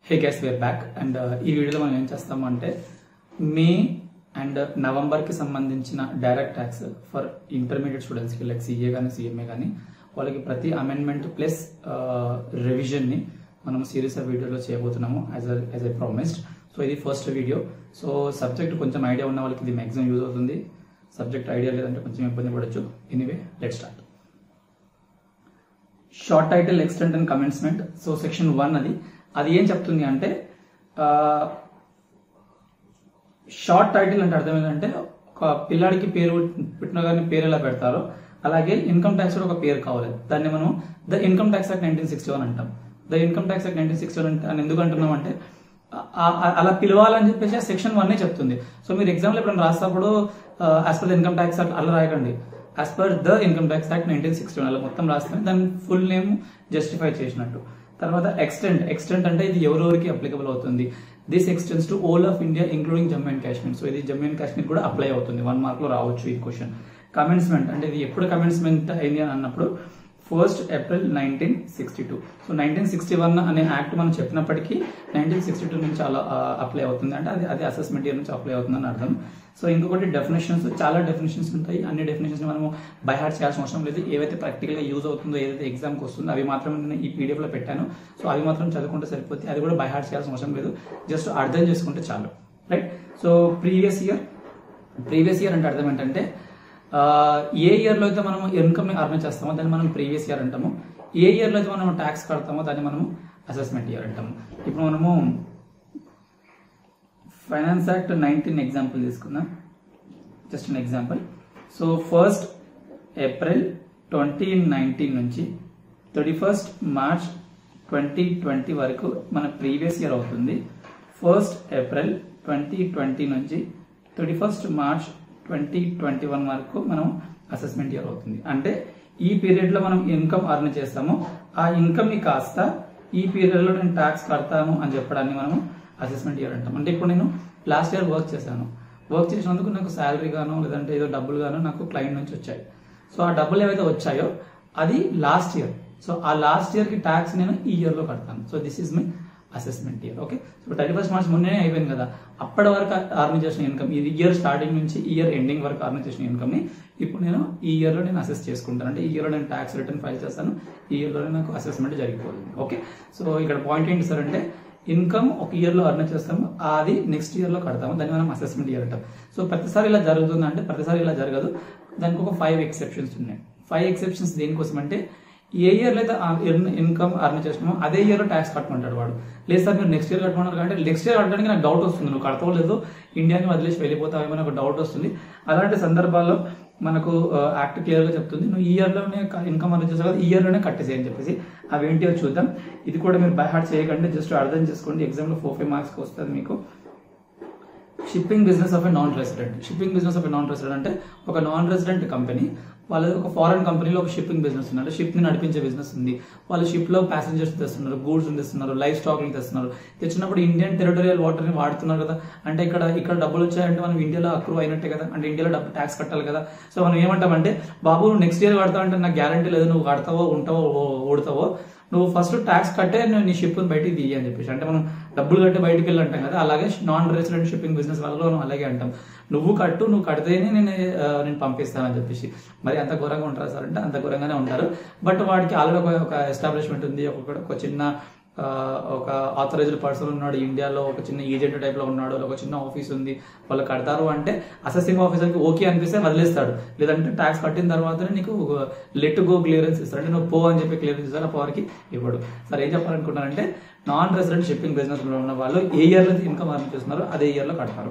Hey guys we're back and ఈ వీడియోలో మనం ఏం చేస్తాము అంటే మే అండ్ నవంబర్కి సంబంధించిన డైరెక్ట్ ట్యాక్స్ ఫర్ ఇంటర్మీడియట్ స్టూడెంట్స్కి లైక్ సిఏ కానీ సిఎంఏ కానీ వాళ్ళకి ప్రతి అమెండ్మెంట్ ప్లస్ రివిజన్ని మనం సిరీస్ ఆఫ్ వీడియోలో చేయబోతున్నాము as as a promised so ఇది ఫస్ట్ వీడియో సో సబ్జెక్ట్ కొంచెం ఐడియా ఉన్న వాళ్ళకి ఇది మ్యాక్సిమం యూజ్ అవుతుంది సబ్జెక్ట్ ఐడియా లేదంటే కొంచెం ఇబ్బంది పడవచ్చు anyway let start short title extent and commencement so section one అది అది ఏం చెప్తుంది అంటే షార్ట్ టైటిల్ అంటే అర్థం ఏంటంటే ఒక పిల్లాడికి పేరు పుట్టిన కానీ పేరు ఎలా పెడతారో అలాగే ఇన్కమ్ ట్యాక్స్ కూడా ఒక పేరు కావాలి దాన్ని మనం the income tax act nineteen sixty one అంటాం the income tax act nineteen sixty one అని ఎందుకు అంటున్నాం అంటే ఆ- ఆ- అలా పిలవాలని చెప్పేసి సెక్షన్ వన్ చెప్తుంది సో మీరు ఎగ్జామ్లో ఎప్పుడైనా రాసినప్పుడు as per the income tax act అలా రాయకండి as per the income tax act nineteen sixty one అలా మొత్తం రాస్తే దాని ఫుల్ నేమ్ జస్టిఫై చేసినట్టు తర్వాత ఎక్స్టెంట్ ఎక్స్టెంట్ అంటే ఇది ఎవరెవరికి అప్లికబుల్ అవుతుంది this extends to all of India including Jammu and Kashmir so ఇది జమ్మూ అండ్ కాశ్మీర్ కూడా అప్లై అవుతుంది వన్ మార్క్ లో రావచ్చు ఈ క్వశ్చన్ కమెన్స్మెంట్ అంటే ఇది ఎప్పుడు కమెన్స్మెంట్ అయింది అని అన్నప్పుడు first April nineteen sixty two so nineteen sixty one అనే యాక్ట్ మనం చెప్పినప్పటికీ నైన్టీన్ సిక్స్టీ టూ నుంచి అలా అప్లై అవుతుంది అంటే అది అది అసెస్మెంట్ ఇయర్ నుంచి అప్లై అవుతుందని అర్థం సో ఇంకొకటి డెఫినేషన్స్ చాలా డెఫినేషన్స్ ఉంటాయి అన్ని డెఫినేషన్స్ మనము బై హార్ట్ చేయాల్సిన అవసరం లేదు ఏవైతే ప్రాక్టికల్గా యూజ్ అవుతుందో ఏదైతే ఎగ్జామ్కి వస్తుందో అవి మాత్రం నేను ఈ పీడిఎఫ్ లో పెట్టాను సో అవి మాత్రం చదువుకుంటే సరిపోతే అది కూడా బై హార్ట్ చేయాల్సిన అవసరం లేదు జస్ట్ అర్థం చేసుకుంటే చాలు right so previous year previous year అంటే అర్థం ఏంటంటే ఆ, ఏ ఇయర్ లో అయితే మనం ఇన్కమ్ ని అర్న్ చేస్తామో దాన్ని మనం ప్రీవియస్ ఇయర్ అంటాము ఏ ఇయర్ లో అయితే మనం ట్యాక్స్ కడతామో దాన్ని మనము అసెస్మెంట్ ఇయర్ అంటాము ఇప్పుడు మనము ఫైనాన్స్ యాక్ట్ నైన్టీన్ ఎగ్జాంపుల్ తీసుకుందాం just an example so first April twenty nineteen నుంచి thirty first March twenty twenty వరకు మన ప్రీవియస్ ఇయర్ అవుతుంది ఫస్ట్ ఏప్రిల్ ట్వంటీ ట్వంటీ నుంచి thirty first March twenty twenty one వరకు మనం అసెస్మెంట్ ఇయర్ అవుతుంది అంటే ఈ పీరియడ్ లో మనం ఇన్కమ్ అర్న్ చేస్తాము ఆ ఇన్కమ్ ని కాస్త ఈ పీరియడ్ లో నేను ట్యాక్స్ కడతాను అని చెప్పడాన్ని మనము అసెస్మెంట్ ఇయర్ అంటాం అంటే ఇప్పుడు నేను లాస్ట్ ఇయర్ వర్క్ చేశాను వర్క్ చేసినందుకు నాకు శాలరీ గాను లేదంటే ఏదో డబ్బులు గాను నాకు క్లయింట్ నుంచి వచ్చాయి సో ఆ డబ్బులు ఏవైతే వచ్చాయో అది లాస్ట్ ఇయర్ సో ఆ లాస్ట్ ఇయర్ కి ట్యాక్స్ నేను ఈ ఇయర్ లో కడతాను so this is my assessment year okay so thirty first March మొన్నే అయిపోయింది కదా అప్పటి వరకు అర్న్ చేసిన ఇన్కమ్ ఇది ఇయర్ స్టార్టింగ్ నుంచి ఇయర్ ఎండింగ్ వరకు అర్న్ చేసిన ఇన్కమ్ ని ఇప్పుడు నేను ఈ ఇయర్ లో నేను అసెస్ చేసుకుంటాను అంటే ఈ ఇయర్ లో నేను ట్యాక్స్ రిటర్న్ ఫైల్ చేస్తాను ఈ ఇయర్ లోనే నాకు అసెస్మెంట్ జరిగిపోతుంది ఓకే సో ఇక్కడ పాయింట్ ఏంటి సార్ అంటే ఇన్కమ్ ఒక ఇయర్ లో అర్న్ చేస్తాము అది నెక్స్ట్ ఇయర్ లో కడతాము దాన్ని మనం అసెస్మెంట్ ఇయర్ అంటాం సో ప్రతిసారి ఇలా జరుగుతుంది అంటే ప్రతిసారి ఇలా జరగదు దానికి ఒక ఫైవ్ ఎక్సెప్షన్స్ ఉన్నాయి ఫైవ్ ఎక్సెప్షన్స్ దేనికోసం అంటే ఏ ఇయర్ లో అయితే ఇన్కమ్ అర్న్ చేసినామో అదే ఇయర్ లో ట్యాక్స్ కట్టమంటాడు వాడు లేదు సార్ మీరు నెక్స్ట్ ఇయర్ కట్టమన్నారు అంటే నెక్స్ట్ ఇయర్ కట్టడానికి నాకు డౌట్ వస్తుంది నువ్వు కడతావు లేదు ఇండియాని వదిలేసి వెళ్ళిపోతావేమో నాకు డౌట్ వస్తుంది అలాంటి సందర్భాల్లో మనకు యాక్ట్ క్లియర్ గా చెప్తుంది నువ్వు ఈ ఇయర్ లోనే ఇన్కమ్ అర్న్ చేసావు కదా ఈ ఇయర్ లోనే కట్టేసి అని చెప్పేసి అవి ఏంటో చూద్దాం ఇది కూడా మీరు బై హార్ట్ చేయకండి జస్ట్ అర్థం చేసుకోండి ఎగ్జామ్ లో ఫోర్ ఫైవ్ మార్క్స్ వస్తుంది మీకు shipping business of a non resident shipping business of a non resident అంటే ఒక నాన్ రెసిడెంట్ కంపెనీ వాళ్ళది ఒక ఫారెన్ కంపెనీలో ఒక షిప్పింగ్ బిజినెస్ ఉంది అంటే షిప్ ని నడిపించే బిజినెస్ ఉంది వాళ్ళు షిప్ లో ప్యాసింజర్స్ తెస్తున్నారు గూడ్స్ తెస్తున్నారు లైఫ్ స్టాక్ తెస్తున్నారు తెచ్చినప్పుడు ఇండియన్ టెరిటోరియల్ వాటర్ ని వాడుతున్నారు కదా అంటే ఇక్కడ ఇక్కడ డబ్బులు వచ్చాయంటే మనం ఇండియాలో అక్రూవ్ అయినట్టే కదా అంటే ఇండియాలో డబ్బు ట్యాక్స్ కట్టాలి కదా సో మనం ఏమంటామంటే బాబు నెక్స్ట్ ఇయర్ కడతావు అంటే నాకు గ్యారంటీ లేదు నువ్వు కడతావో ఉంటావో ఓ- ఓడతావో నువ్వు ఫస్ట్ ట్యాక్స్ కట్టే నువ్వు నీ షిప్ బయటికి తీయి అని చెప్పేసి అంటే మనం డబ్బులు కట్టి బయటికి వెళ్ళి అంటాం కదా అలాగే నాన్ రెసిడెంట్ షిప్పింగ్ బిజినెస్ వాళ్ళలో మనం అలాగే అంటాం నువ్వు కట్టు నువ్వు కడితేనే నేను ఆ, నేను పంపిస్తానని చెప్పేసి మరి అంత ఘోరంగా ఉంటారా సార్ అంటే అంత ఘోరంగానే ఉంటారు బట్ వాడికి ఆల్రెడీ ఒక ఒక ఎస్టాబ్లిష్మెంట్ ఉంది ఒక ఒక చిన్న ఆ, ఒక ఆథరైజ్డ్ పర్సన్ ఉన్నాడు ఇండియాలో ఒక చిన్న ఏజెంట్ టైప్ లో ఉన్నాడు ఒక చిన్న ఆఫీస్ ఉంది వాళ్ళు కడతారు అంటే అసెసింగ్ ఆఫీసర్ కి ఓకే అనిపిస్తే వదిలేస్తాడు లేదంటే ట్యాక్స్ కట్టిన తర్వాతనే నీకు లెట్ గో క్లియరెన్స్ ఇస్తాడు అంటే నువ్వు పో అని చెప్పి క్లియరెన్స్ ఇస్తాడు పవర్కి ఇవ్వడు సరే ఏం చెప్పాలనుకుంటున్నానంటే నాన్ రెసిడెంట్ షిప్పింగ్ బిజినెస్ లో ఉన్న వాళ్ళు ఏ ఇయర్ లో ఇన్కమ్ అర్న్ చేస్తున్నారో అదే ఇయర్ లో కడతారు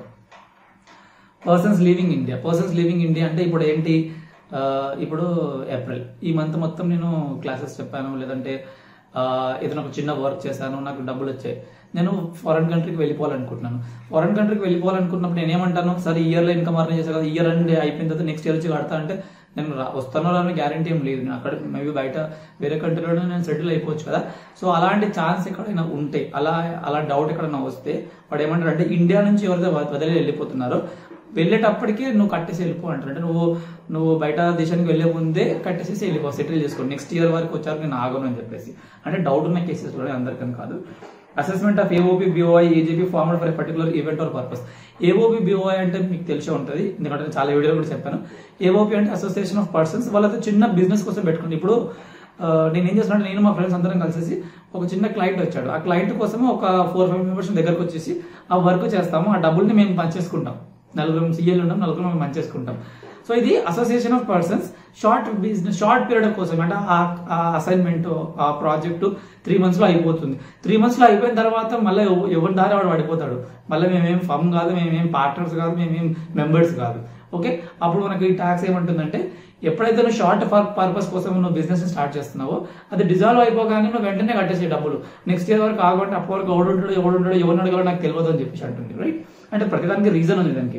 persons leaving India persons leaving India అంటే ఇప్పుడు ఏంటి ఆ, ఇప్పుడు ఏప్రిల్ ఈ మంత్ మొత్తం నేను క్లాసెస్ చెప్పాను లేదంటే ఆ, ఏదైనా ఒక చిన్న వర్క్ చేశాను నాకు డబ్బులు వచ్చాయి నేను ఫారెన్ కంట్రీకి వెళ్ళిపోవాలనుకుంటున్నాను ఫారెన్ కంట్రీకి వెళ్ళిపోవాలనుకున్నప్పుడు నేను ఏమంటాను సరే ఈ ఇయర్లో ఇన్కమ్ అర్న్ చేశాను కదా ఇయర్ అండ్ అయిపోయిన తర్వాత నెక్స్ట్ ఇయర్ వచ్చి కడతా అంటే నేను రా- వస్తానో రాని గ్యారంటీ ఏం లేదు నేను అక్కడ మేబీ బయట వేరే కంట్రీలో నేను సెటిల్ అయిపోవచ్చు కదా సో అలాంటి ఛాన్స్ ఎక్కడైనా ఉంటే అలా అలా డౌట్ ఎక్కడైనా వస్తే వాడు ఏమంటారు అంటే ఇండియా నుంచి ఎవరైతే వ- వదిలి వెళ్ళిపోతున్నారో వెళ్ళేటప్పటికి నువ్వు కట్టేసి వెళ్ళిపో అంటారు అంటే నువ్వు నువ్వు బయట దేశానికి వెళ్లే ముందే కట్టేసేసి వెళ్ళిపో సెటిల్ చేసుకో నెక్స్ట్ ఇయర్ వరకు వచ్చారు నేను ఆగను అని చెప్పేసి అంటే డౌట్ ఉన్న కేసెస్ కూడా అందరికని కాదు assessment of AOP BOI AGP formed for particular event or purpose AOP BOI అంటే మీకు తెలిసే ఉంటుంది ఎందుకంటే నేను చాలా వీడియోలు కూడా చెప్పాను ఏఓపి అంటే అసోసియేషన్ ఆఫ్ పర్సన్స్ వాళ్ళతో చిన్న బిజినెస్ కోసం పెట్టుకుంది ఇప్పుడు ఆ, నేను ఏం చేస్తున్నాను నేను మా ఫ్రెండ్స్ అందరం కలిసేసి ఒక చిన్న క్లయింట్ వచ్చాడు ఆ క్లయింట్ కోసం ఒక ఫోర్ ఫైవ్ మెంబర్స్ దగ్గరకు వచ్చేసి ఆ వర్క్ చేస్తాము ఆ డబ్బుల్ని మేము పంచేసుకుంటాం నలుగురు సీఏలు ఉంటాం నలుగురు మేము పంచేసుకుంటాం సో ఇది association of persons short business short period కోసం అంటే ఆ అసైన్మెంట్ ఆ ప్రాజెక్ట్ త్రీ మంత్స్ లో అయిపోతుంది త్రీ మంత్స్ లో అయిపోయిన తర్వాత మళ్ళీ ఎవ- ఎవరి దారి వాడు పడిపోతాడు మళ్ళీ మేమేం ఫమ్ కాదు మేమేం పార్ట్నర్స్ కాదు మేమేం మెంబర్స్ కాదు ఓకే అప్పుడు మనకి ఈ ట్యాక్స్ ఏమంటుందంటే ఎప్పుడైతే నువ్వు షార్ట్ పర్పస్ కోసం నువ్వు బిజినెస్ స్టార్ట్ చేస్తున్నావో అది డిజాల్వ్ అయిపోగానే నువ్వు వెంటనే కట్టేసే డబ్బులు నెక్స్ట్ ఇయర్ వరకు ఆగంటే అప్పటి వరకు ఎవడు ఉంటాడో ఎవడు ఉంటాడో ఎవరిని అడగాలో నాకు తెలియదు అని చెప్పేసి అంటుంది రైట్ అంటే ప్రతిదానికి రీజన్ ఉంది దానికి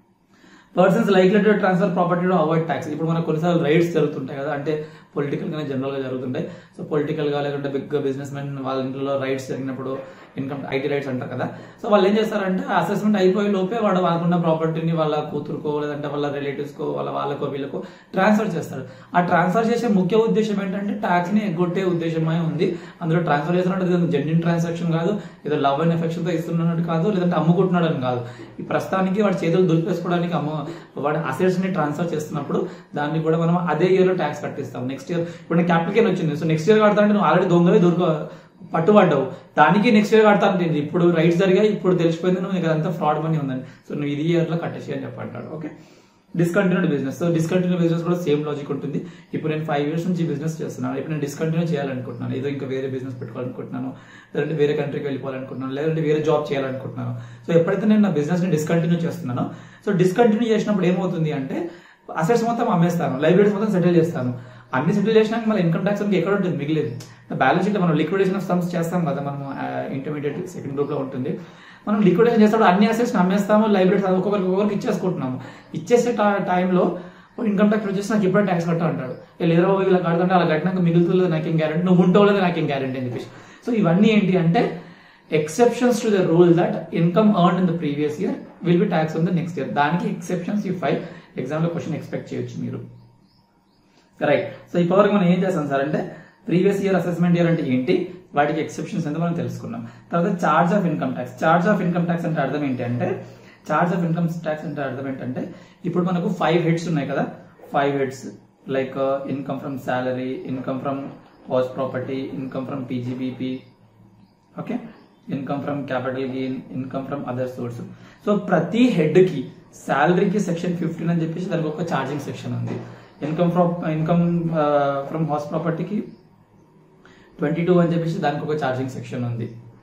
persons likely to transfer property to avoid tax ఇప్పుడు మనకు కొన్నిసార్లు రైట్స్ జరుగుతుంటాయి కదా అంటే పొలిటికల్ గానే జనరల్ గా జరుగుతుంటాయి సో పొలిటికల్ గా లేకుంటే బిగ్ బిజినెస్ మెన్ వాళ్ళ ఇంట్లో రైట్స్ జరిగినప్పుడు ఇన్కమ్ ఐటీ రైట్స్ అంటారు కదా సో వాళ్ళు ఏం చేస్తారంటే అసెస్మెంట్ అయిపోయే లోపే వాడు వాళ్ళకున్న ప్రాపర్టీని వాళ్ళ కూతురుకో లేదంటే వాళ్ళ రిలేటివ్స్ కో వాళ్ళ వాళ్ళకో వీళ్ళకో ట్రాన్స్ఫర్ చేస్తాడు ఆ ట్రాన్స్ఫర్ చేసే ముఖ్య ఉద్దేశం ఏంటంటే ట్యాక్స్ ని ఎగ్గొట్టే ఉద్దేశమై ఉంది అందులో ట్రాన్స్ఫర్ చేస్తున్నట్టు జెన్యున్ ట్రాన్సాక్షన్ కాదు ఏదో లవ్ అండ్ ఎఫెక్షన్ తో ఇస్తున్నట్టు కాదు లేదంటే అమ్ముకుంటున్నాడు అని కాదు ఈ ప్రస్తుతానికి వాడి చేతులు దులిపేసుకోవడానికి అమ్మ వాడి అసెట్స్ ని ట్రాన్స్ఫర్ చేస్తున్నప్పుడు దాన్ని కూడా మనం అదే ఇయర్ లో ట్యాక్స్ కట్టిస్తాం నెక్స్ట్ ఇయర్ ఇప్పుడు నేను క్యాపిటల్ గెయిన్ వచ్చింది సో నెక్స్ట్ ఇయర్ కడతా అంటే నువ్వు ఆల్రెడీ దొంగవే దొరక పట్టుబడ్డావు దానికి నెక్స్ట్ ఇయర్ కడతా అంటే ఇప్పుడు రైట్స్ జరిగాయి ఇప్పుడు తెలిసిపోయింది నువ్వు నీకు అదంతా ఫ్రాడ్ మనీ ఉందని సో నువ్వు ఇది ఇయర్ లో కట్టేసి అని చెప్పంటాడు okay discontinued business so discontinue business కూడా సేమ్ లాజిక్ ఉంటుంది ఇప్పుడు నేను ఫైవ్ ఇయర్స్ నుంచి బిజినెస్ చేస్తున్నాను ఇప్పుడు నేను డిస్కంటిన్యూ చేయాలనుకుంటున్నాను ఏదో ఇంకా వేరే బిజినెస్ పెట్టుకోవాలనుకుంటున్నాను లేదంటే వేరే కంట్రీకి వెళ్ళిపోవాలనుకుంటున్నాను లేదంటే వేరే జాబ్ చేయాలనుకుంటున్నాను సో ఎప్పుడైతే నేను నా బిజినెస్ ని డిస్కంటిన్యూ చేస్తున్నానో సో డిస్కంటిన్యూ చేసినప్పుడు ఏమవుతుంది అంటే అసెట్స్ మొత్తం అమ్మేస్తాను లైబ్రరీస్ మొత్తం సెటిల్ చేస్తాను అన్ని సెటిల్ చేసినాక మళ్ళీ ఇన్కమ్ ట్యాక్స్ మనకి ఎక్కడ ఉంటుంది మిగిలేదు బ్యాలెన్స్ షీట్ మనం లిక్విడేషన్ ఆఫ్ సమ్స్ చేస్తాం కదా మనం ఇంటర్మీడియట్ సెకండ్ గ్రూప్ లో ఉంటుంది మనం లిక్విడేషన్ చేసేటప్పుడు అన్ని అసెట్స్ అమ్మేస్తాము లైబ్రరీస్ ఒక్కొక్కరికి ఒక్కొక్కరికి ఇచ్చేసుకుంటున్నాము ఇచ్చేసే టైంలో ఇన్కమ్ ట్యాక్స్ వచ్చేసి నాకు ఇప్పుడే ట్యాక్స్ కట్ట అంటాడు లేదా ఇలా కడతంటే అలా కట్టినాక మిగులుతుంది నాకేం గ్యారెంటీ నువ్వు ఉంటావు లేదా నాకేం గ్యారెంటీ అని చెప్పేసి సో ఇవన్నీ ఏంటి అంటే exceptions to the rule that income earn in the previous year will be tax on the next year దానికి ఎక్సెప్షన్స్ ఈ ఫైవ్ ఎగ్జామ్ లో క్వశ్చన్ ఎక్స్పెక్ట్ చేయొచ్చు మీరు రైట్ సో ఇప్పటివరకు మనం ఏం చేస్తాం సార్ అంటే ప్రీవియస్ ఇయర్ అసెస్మెంట్ ఇయర్ అంటే ఏంటి వాటికి ఎక్సెప్షన్స్ ఎంత మనం తెలుసుకున్నాం తర్వాత charge of income tax charge of income tax అంటే అర్థం ఏంటి అంటే చార్జ్ ఆఫ్ ఇన్కమ్ ట్యాక్స్ అంటే అర్థం ఏంటంటే ఇప్పుడు మనకు ఫైవ్ హెడ్స్ ఉన్నాయి కదా five heads like income from salary income from house property income from PGBP okay income from capital gain income from other source so ప్రతి హెడ్ కి శాలరీకి సెక్షన్ ఫిఫ్టీన్ అని చెప్పేసి దానికి ఒక ఛార్జింగ్ సెక్షన్ ఉంది income from income from house ప్రాపర్టీకి twenty two అని చెప్పేసి దానికి ఒక ఛార్జింగ్ సెక్షన్ ఉంది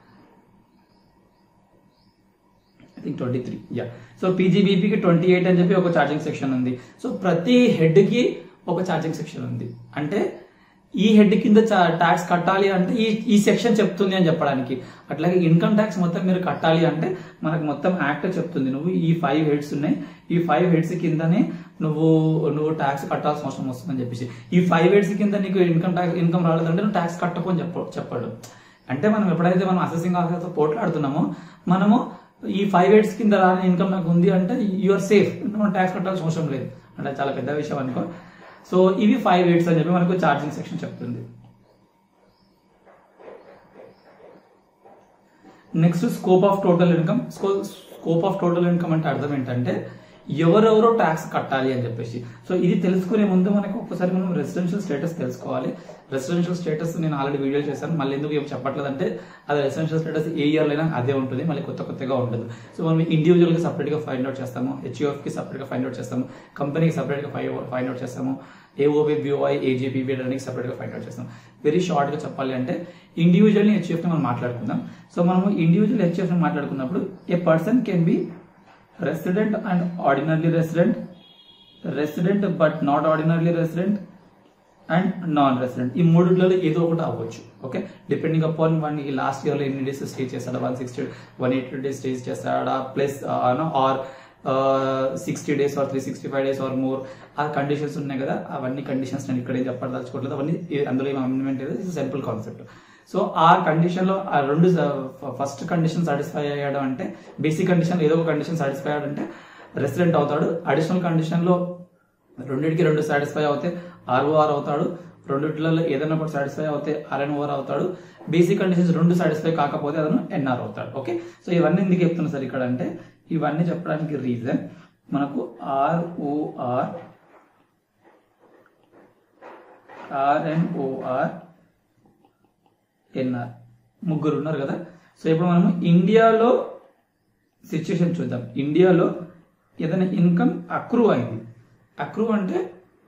I think twenty three yeah so పీజీబీపీకి ట్వంటీ ఎయిట్ అని చెప్పి ఒక ఛార్జింగ్ సెక్షన్ ఉంది సో ప్రతి హెడ్ కి ఒక ఛార్జింగ్ సెక్షన్ ఉంది అంటే ఈ హెడ్ కింద ట్యాక్స్ కట్టాలి అంటే ఈ ఈ సెక్షన్ చెప్తుంది అని చెప్పడానికి అట్లాగే ఇన్కమ్ ట్యాక్స్ మొత్తం మీరు కట్టాలి అంటే మనకు మొత్తం యాక్ట్ చెప్తుంది నువ్వు ఈ ఫైవ్ హెడ్స్ ఉన్నాయి ఈ ఫైవ్ హెడ్స్ కిందనే నువ్వు నువ్వు ట్యాక్స్ కట్టాల్సిన అవసరం వస్తుందని చెప్పేసి ఈ ఫైవ్ హెడ్స్ కింద నీకు ఇన్కమ్ ట్యాక్స్ ఇన్కమ్ రాలేదంటే నువ్వు ట్యాక్స్ కట్టకు చెప్ప చెప్పాడు అంటే మనం ఎప్పుడైతే మనం అసెసింగ్ ఆఫీసర్తో పోట్లాడుతున్నామో మనము ఈ ఫైవ్ ఎయిట్స్ కింద రాని ఇన్కమ్ నాకు ఉంది అంటే యూఆర్ సేఫ్ మనం ట్యాక్స్ కట్టాల్సిన అవసరం లేదు అంటే చాలా పెద్ద విషయం అనుకో సో ఇవి ఫైవ్ ఎయిట్స్ అని చెప్పి మనకు ఛార్జింగ్ సెక్షన్ చెప్తుంది next scope of total income scope of total income అంటే అర్థం ఏంటంటే ఎవరెవరో ట్యాక్స్ కట్టాలి అని చెప్పేసి సో ఇది తెలుసుకునే ముందు మనకు ఒకసారి మనం రెసిడెన్షియల్ స్టేటస్ తెలుసుకోవాలి రెసిడెన్షియల్ స్టేటస్ నేను ఆల్రెడీ వీడియో చేశాను మళ్ళీ ఎందుకు ఏం చెప్పట్లేదు అంటే అది రెసిడెన్షియల్ స్టేటస్ ఏ ఇయర్ అయినా అదే ఉంటుంది మళ్ళీ కొత్త కొత్తగా ఉండదు సో మనం ఇండివిజువల్ గా సపరేట్ గా ఫైండ్ అవుట్ చేస్తాము హెచ్యూఎఫ్ కి సపరేట్ గా ఫైండ్ అవుట్ చేస్తాము కంపెనీకి సపరేట్ గా ఫైండ్ అవుట్ చేస్తాము ఏఓబి బిఓఐ ఏజీపీబీ అనేది సపరేట్ గా ఫైండ్ అవుట్ చేస్తాం వెరీ షార్ట్ గా చెప్పాలి అంటే ఇండివిజువల్ హెచ్ఎఫ్ ని మనం మాట్లాడుకుందాం సో మనము ఇండివిజువల్ హెచ్ఎఫ్ ని మాట్లాడుకున్నప్పుడు a person can be resident and ordinarily resident resident but not ordinarily resident and non resident ఈ మూడిట్లలో ఏదో ఒకటి అవ్వచ్చు ఓకే డిపెండింగ్ అపాన్ వన్ ఈ లాస్ట్ ఇయర్ లో ఎన్ని డేస్ స్టే చేస్తాడా one sixty one eighty days stay చేస్తాడా plus or sixty days or three sixty five days or more ఆ కండిషన్స్ ఉన్నాయి కదా అవన్నీ కండిషన్స్ నేను ఇక్కడ ఏం చెప్పదలుచుకోవట్లేదు అవన్నీ ఏ- అందులో ఏం అమెండ్మెంట్ లేదు సింపుల్ కాన్సెప్ట్ సో ఆ కండిషన్ లో ఆ రెండు ఫస్ట్ కండిషన్ సాటిస్ఫై అయ్యాడు అంటే బేసిక్ కండిషన్ ఏదో ఒక కండిషన్ సాటిస్ఫై అయ్యాడు అంటే రెసిడెంట్ అవుతాడు అడిషనల్ కండిషన్ లో రెండింటికి రెండు సాటిస్ఫై అవుతే ఆర్ఓఆర్ అవుతాడు రెండిట్లలో ఏదైనా ఒకటి సాటిస్ఫై అవుతే ఆర్ఎన్ఓఆర్ అవుతాడు బేసిక్ కండిషన్స్ రెండు సాటిస్ఫై కాకపోతే అతను ఎన్ఆర్ అవుతాడు ఓకే సో ఇవన్నీ ఎందుకు చెప్తున్నా సార్ ఇక్కడ అంటే ఇవన్నీ చెప్పడానికి రీజన్ మనకు ఆర్ఓఆర్ ఆర్ఎన్ఓఆర్ ఎన్ఆర్ ముగ్గురు ఉన్నారు కదా సో ఇప్పుడు మనము ఇండియాలో సిచ్యుయేషన్ చూద్దాం ఇండియాలో ఏదైనా ఇన్కమ్ అక్రూ అయింది అక్రూ అంటే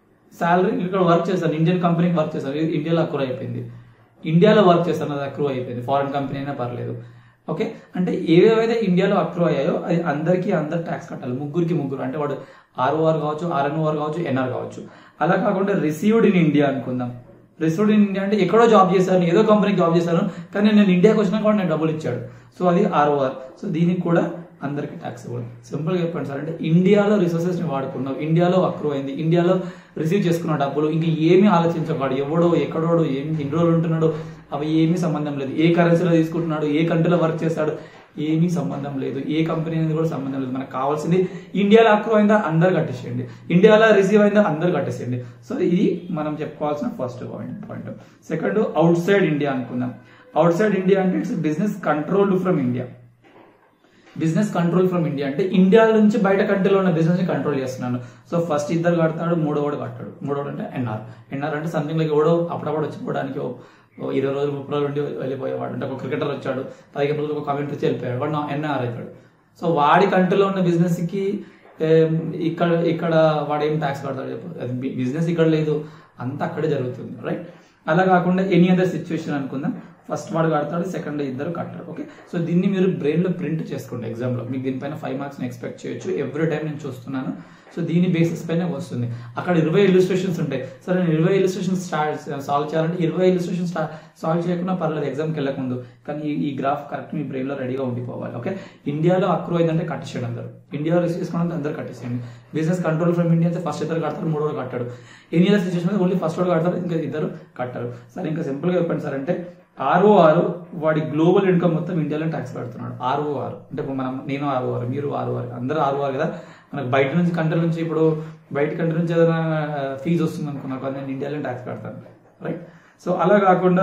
శాలరీ ఇక్కడ వర్క్ చేస్తాను ఇండియన్ కంపెనీకి వర్క్ చేస్తాను ఇది ఇండియాలో అక్రూ అయిపోయింది ఇండియాలో వర్క్ చేస్తాను అది అక్రూ అయిపోయింది ఫారెన్ కంపెనీ అయినా పర్లేదు ఓకే అంటే ఏవేవైతే ఇండియాలో అక్రూ అయ్యాయో అది అందరికీ అందరు ట్యాక్స్ కట్టాలి ముగ్గురికి ముగ్గురు అంటే వాడు ఆర్ఓఆర్ కావచ్చు ఆర్ఎన్ఓఆర్ కావచ్చు ఎన్ఆర్ కావచ్చు అలా కాకుండా రిసీవ్డ్ ఇన్ ఇండియా అనుకుందాం రిసీవ్డ్ ఇన్ ఇండియా అంటే ఎక్కడో జాబ్ చేశాను ఏదో కంపెనీకి జాబ్ చేశాను కానీ నేను ఇండియాకి వచ్చినా కూడా నేను డబ్బులు ఇచ్చాడు సో అది ఆర్ఓఆర్ సో దీనికి కూడా అందరికి ట్యాక్స్ ఇవ్వాలి సింపుల్ గా చెప్పండి సార్ అంటే ఇండియాలో రిసోర్సెస్ ని వాడుకున్నావు ఇండియాలో అక్రూ అయింది ఇండియాలో రిసీవ్ చేసుకున్న డబ్బులు ఇంకా ఏమీ ఆలోచించవాడు ఎవడో ఎక్కడోడు ఏమి ఎన్ని రోజులు ఉంటున్నాడు అవి ఏమీ సంబంధం లేదు ఏ కరెన్సీలో తీసుకుంటున్నాడు ఏ కంట్రీలో వర్క్ చేస్తాడు ఏమీ సంబంధం లేదు ఏ కంపెనీ అనేది కూడా సంబంధం లేదు మనకు కావాల్సింది ఇండియాలో అక్రూ అయిందా అందరు కట్టేసేయండి ఇండియాలో రిసీవ్ అయిందా అందరు కట్టేసేయండి సో ఇది మనం చెప్పుకోవాల్సిన first point point second outside India అనుకుందాం అవుట్ సైడ్ ఇండియా అంటే it's business control from India business control from India అంటే ఇండియా నుంచి బయట కంట్రీలో ఉన్న బిజినెస్ ని కంట్రోల్ చేస్తున్నాను సో ఫస్ట్ ఇద్దరు కడతాడు మూడోవాడు కట్టాడు మూడోవాడు అంటే ఎన్ఆర్ ఎన్ఆర్ అంటే సంథింగ్ లైక్ ఎవడో అప్పుడప్పుడు వచ్చిపోవడానికి ఓ- ఓ ఇరవై రోజులు ముప్పై రోజులు ఉండి వెళ్ళిపోయేవాడు అంటే ఒక క్రికెటర్ వచ్చాడు పదిహేను రోజులు ఒక కామెంట్ వచ్చి వెళ్ళిపోయాడు వాడు ఎన్ఆర్ అవుతాడు సో వాడి కంట్రీలో ఉన్న బిజినెస్ కి ఏం, ఇక్కడ ఇక్కడ వాడు ఏం ట్యాక్స్ కడతాడు చెప్పు అది బిజినెస్ ఇక్కడ లేదు అంతా అక్కడే జరుగుతుంది రైట్ అలా కాకుండా ఎనీ అదర్ సిచ్యువేషన్ అనుకుందాం ఫస్ట్ వాడు కడతాడు సెకండ్ ఇద్దరు కట్టారు ఓకే సో దీన్ని మీరు బ్రెయిన్ లో ప్రింట్ చేసుకోండి ఎగ్జామ్ లో మీకు దీనిపైన ఫైవ్ మార్క్స్ ఎక్స్పెక్ట్ చేయొచ్చు ఎవ్రీ టైం నేను చూస్తున్నాను సో దీని బేసిస్ పైన వస్తుంది అక్కడ ఇరవై ఇలిస్ట్రేషన్స్ ఉంటాయి సరే నేను ఇరవై ఇలిస్ట్రేషన్స్ స్టార్ట్ సాల్వ్ చేయాలంటే ఇరవై ఇలిస్ట్రేషన్ సాల్వ్ చేయకుండా పర్లేదు ఎగ్జామ్కి వెళ్ళక ముందు కానీ ఈ- ఈ గ్రాఫ్ కరెక్ట్ మీ బ్రెయిన్ లో రెడీగా ఉండిపోవాలి ఓకే ఇండియాలో అక్రూ అయిందంటే కట్టేసేయండి అందరు ఇండియాలో రిసీవ్ చేసుకోవడం అందరు కట్టేసేయండి బిజినెస్ కంట్రోల్ ఫ్రమ్ ఇండియా అయితే ఫస్ట్ ఇద్దరు కడతారు మూడో కట్టాడు ఎన్ని ఇయర్ సిచ్యువేషన్ ఓన్లీ ఫస్ట్ వాడు కడతారు ఇంకా ఇద్దరు కట్టారు సరే ఇంకా సింపుల్ గా చెప్పండి సార్ అంటే ఆర్ఓఆర్ వాడి గ్లోబల్ ఇన్కమ్ మొత్తం ఇండియాలో ట్యాక్స్ పెడుతున్నాడు ఆర్ఓఆర్ అంటే ఇప్పుడు మనం నేను ఆర్ఓఆర్ మీరు ఆర్ఓఆర్ అందరూ ఆర్ఓఆర్ కదా మనకు బయట నుంచి కంట్రీ నుంచి ఇప్పుడు బయట కంట్రీ నుంచి ఏదైనా ఫీజు వస్తుంది అనుకున్నా కానీ నేను ఇండియాలో ట్యాక్స్ కడతాను రైట్ సో అలా కాకుండా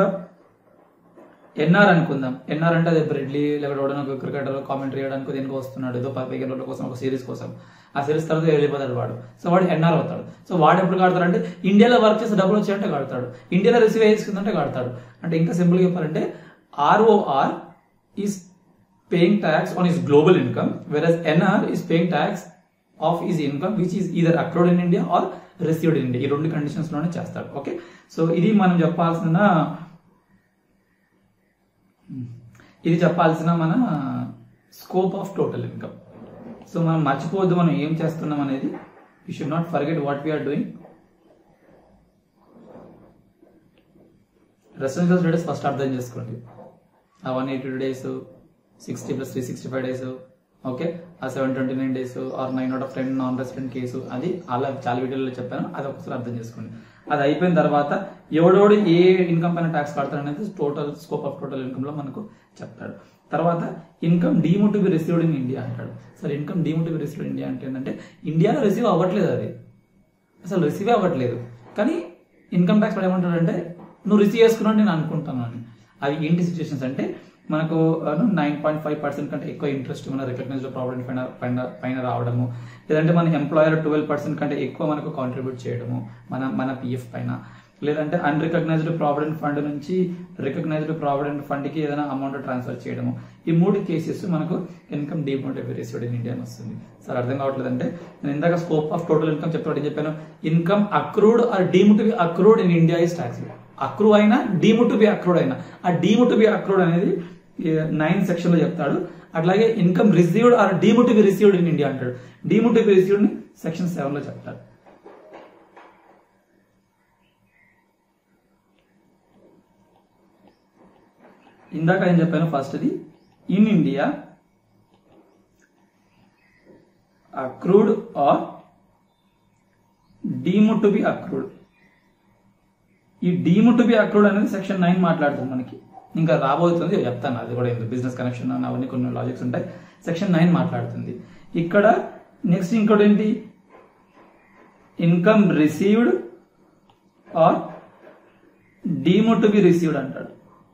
ఎన్ఆర్ అనుకుందాం ఎన్ఆర్ అంటే అదే బ్రెడ్లీ లేకపోతే ఎవడైనా ఒక క్రికెటర్ కామెంటరీ చేయడానికి దేనికో వస్తున్నాడు ఏదో పదిహేను రోజుల కోసం ఒక సిరీస్ కోసం ఆ సిరీస్ తర్వాత వెళ్ళిపోతాడు వాడు సో వాడు ఎన్ఆర్ అవుతాడు సో వాడు ఎప్పుడు కడతాడు అంటే ఇండియాలో వర్క్ చేస్తే డబ్బులు వచ్చాయంటే కడతాడు ఇండియాలో రిసీవ్ చేసుకుందంటే కడతాడు అంటే ఇంకా సింపుల్ గా చెప్పాలంటే ROR is paying tax on his global income versus NR is paying tax of his income which is either accrued in India or received in India ఈ రెండు కండిషన్స్ లోనే చేస్తాడు ఓకే సో ఇది మనం చెప్పాల్సిన ఇది చెప్పాల్సిన మన scope of total income so మనం మర్చిపోవద్దు మనం ఏం చేస్తున్నాం అనేది you should not forget what we are doing residential status first అర్థం చేసుకోండి ఆ one eighty two days sixty plus three sixty five days okay ఆ seven twenty nine days or nine out of ten non resident case అది అలా చాలా వీడియోలో చెప్పాను అది ఒకసారి అర్థం చేసుకోండి అది అయిపోయిన తర్వాత ఎవడోడు ఏ ఇన్కమ్ పైన ట్యాక్స్ కడతాడు అనేది total scope of total income లో మనకు చెప్తాడు తర్వాత income deem to be received in India అంటాడు సరే income deem to be received India అంటే ఏంటంటే ఇండియాలో రిసీవ్ అవ్వట్లేదు అది అసలు రిసీవ్ అవ్వట్లేదు కానీ ఇన్కమ్ ట్యాక్స్ వాడు ఏమంటాడంటే నువ్వు రిసీవ్ చేసుకున్నావు నేను అనుకుంటాను అని అవి ఏంటి సిచ్యువేషన్స్ అంటే మనకు నైన్ పాయింట్ ఫైవ్ పర్సెంట్ కంటే ఎక్కువ ఇంట్రెస్ట్ మన రికగ్నైజ్డ్ ప్రావిడెంట్ పైన పైన పైన రావడము లేదంటే మన ఎంప్లాయర్ ట్వెల్వ్ పర్సెంట్ కంటే ఎక్కువ మనకు కాంట్రిబ్యూట్ చేయడము మన మన పిఎఫ్ పైన లేదంటే అన్రికగ్నైజ్డ్ ప్రావిడెంట్ ఫండ్ నుంచి రికగ్నైజ్డ్ ప్రావిడెంట్ ఫండ్ కి ఏదైనా అమౌంట్ ట్రాన్స్ఫర్ చేయడము ఈ మూడు కేసెస్ మనకు income deemed to received in India అని వస్తుంది సార్ అర్థం కావట్లేదు అంటే నేను ఇందాక స్కోప్ ఆఫ్ టోటల్ ఇన్కమ్ చెప్తాడు ఏం చెప్పాను income accrued or deem to be accrued in India is tax accrue అయినా డీమ్ టు బి అక్రూడ్ అయినా ఆ డీమ్ టు బి అక్రూడ్ అనేది నైన్ సెక్షన్ లో చెప్తాడు అట్లాగే income received or deem to be received in India అంటాడు deem to be received ని section seven లో చెప్తాడు ఇందాక నేను చెప్పాను ఫస్ట్ ఇది in India accrued or deem to be accrued ఈ డీమ్ టు బి అక్రూడ్ అనేది సెక్షన్ నైన్ మాట్లాడుతుంది మనకి ఇంకా రాబోతుంది చెప్తాను అది కూడా బిజినెస్ కనెక్షన్ అవన్నీ కొన్ని లాజిక్స్ ఉంటాయి సెక్షన్ నైన్ మాట్లాడుతుంది ఇక్కడ నెక్స్ట్ ఇంకోటి ఏంటి income received or deemed to be received అంటాడు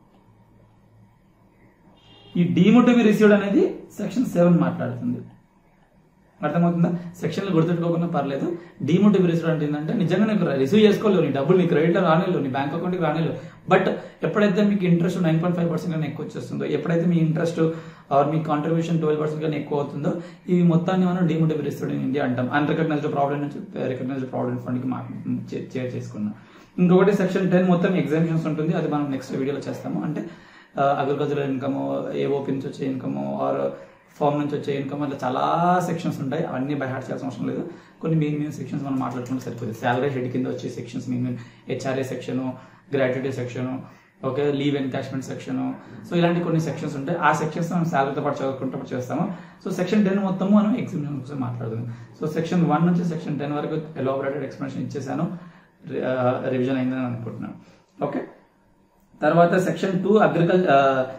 ఈ డీమో టు బి రిసీవ్డ్ అనేది సెక్షన్ సెవెన్ మాట్లాడుతుంది అర్థమవుతుందా సెక్షన్లు గుర్తుపెట్టుకోకుండా పర్లేదు డీమోట్ రిసీవ్డ్ అంటే ఏంటంటే నిజంగా నీకు రిసీవ్ చేసుకోలేవు నీ డబ్బులు నీ క్రెడిట్ రానేలేవు నీ బ్యాంక్ అకౌంట్కి రానేలేవు బట్ ఎప్పుడైతే మీకు interest nine point five percent కన్నా ఎక్కువ వచ్చేస్తుందో ఎప్పుడైతే మీ ఇంట్రెస్ట్ ఆర్ మీ కాంట్రిబ్యూషన్ ట్వెల్వ్ పర్సెంట్ కన్నా ఎక్కువ అవుతుందో ఈ మొత్తాన్ని మనం డీమోట్ రిసీవ్డ్ ఇన్ ఇండియా అంటాం అన్రికగ్నైజ్డ్ ప్రావిడెంట్ నుంచి రికగ్నైజ్డ్ ప్రావిడెంట్ ఫండ్కి చేర్ చేసుకున్నాం ఇంకొకటి సెక్షన్ టెన్ మొత్తం ఎగ్జామిషన్స్ ఉంటుంది అది మనం నెక్స్ట్ వీడియోలో చేస్తాము అంటే అగ్రికల్చరల్ ఇన్కమ్ ఏఓపి నుంచి వచ్చే ఇన్కమ్ ఆర్ ఫామ్ నుంచి వచ్చే ఇన్కమ్ అట్లా చాలా సెక్షన్స్ ఉంటాయి అవన్నీ బై హార్ట్ చేయాల్సిన అవసరం లేదు కొన్ని మెయిన్ మెయిన్ సెక్షన్స్ మనం మాట్లాడుకుంటే సరిపోతుంది శాలరీ హెడ్ కింద వచ్చే sections main main HRA section gratuity section okay leave encashment section so ఇలాంటి కొన్ని సెక్షన్స్ ఉంటాయి ఆ సెక్షన్స్ మనం శాలరీతో పాటు చదువుకుంటూ చేస్తాము సో సెక్షన్ టెన్ మొత్తం మనం ఎగ్జామినేషన్ కోసం మాట్లాడుతుంది సో సెక్షన్ వన్ నుంచి సెక్షన్ టెన్ వరకు ఎలాబరేటెడ్ ఎక్స్ప్లెనేషన్ ఇచ్చేసాను రివిజన్ అయిందని అనుకుంటున్నాను ఓకే తర్వాత సెక్షన్ టూ అగ్రికల్చర్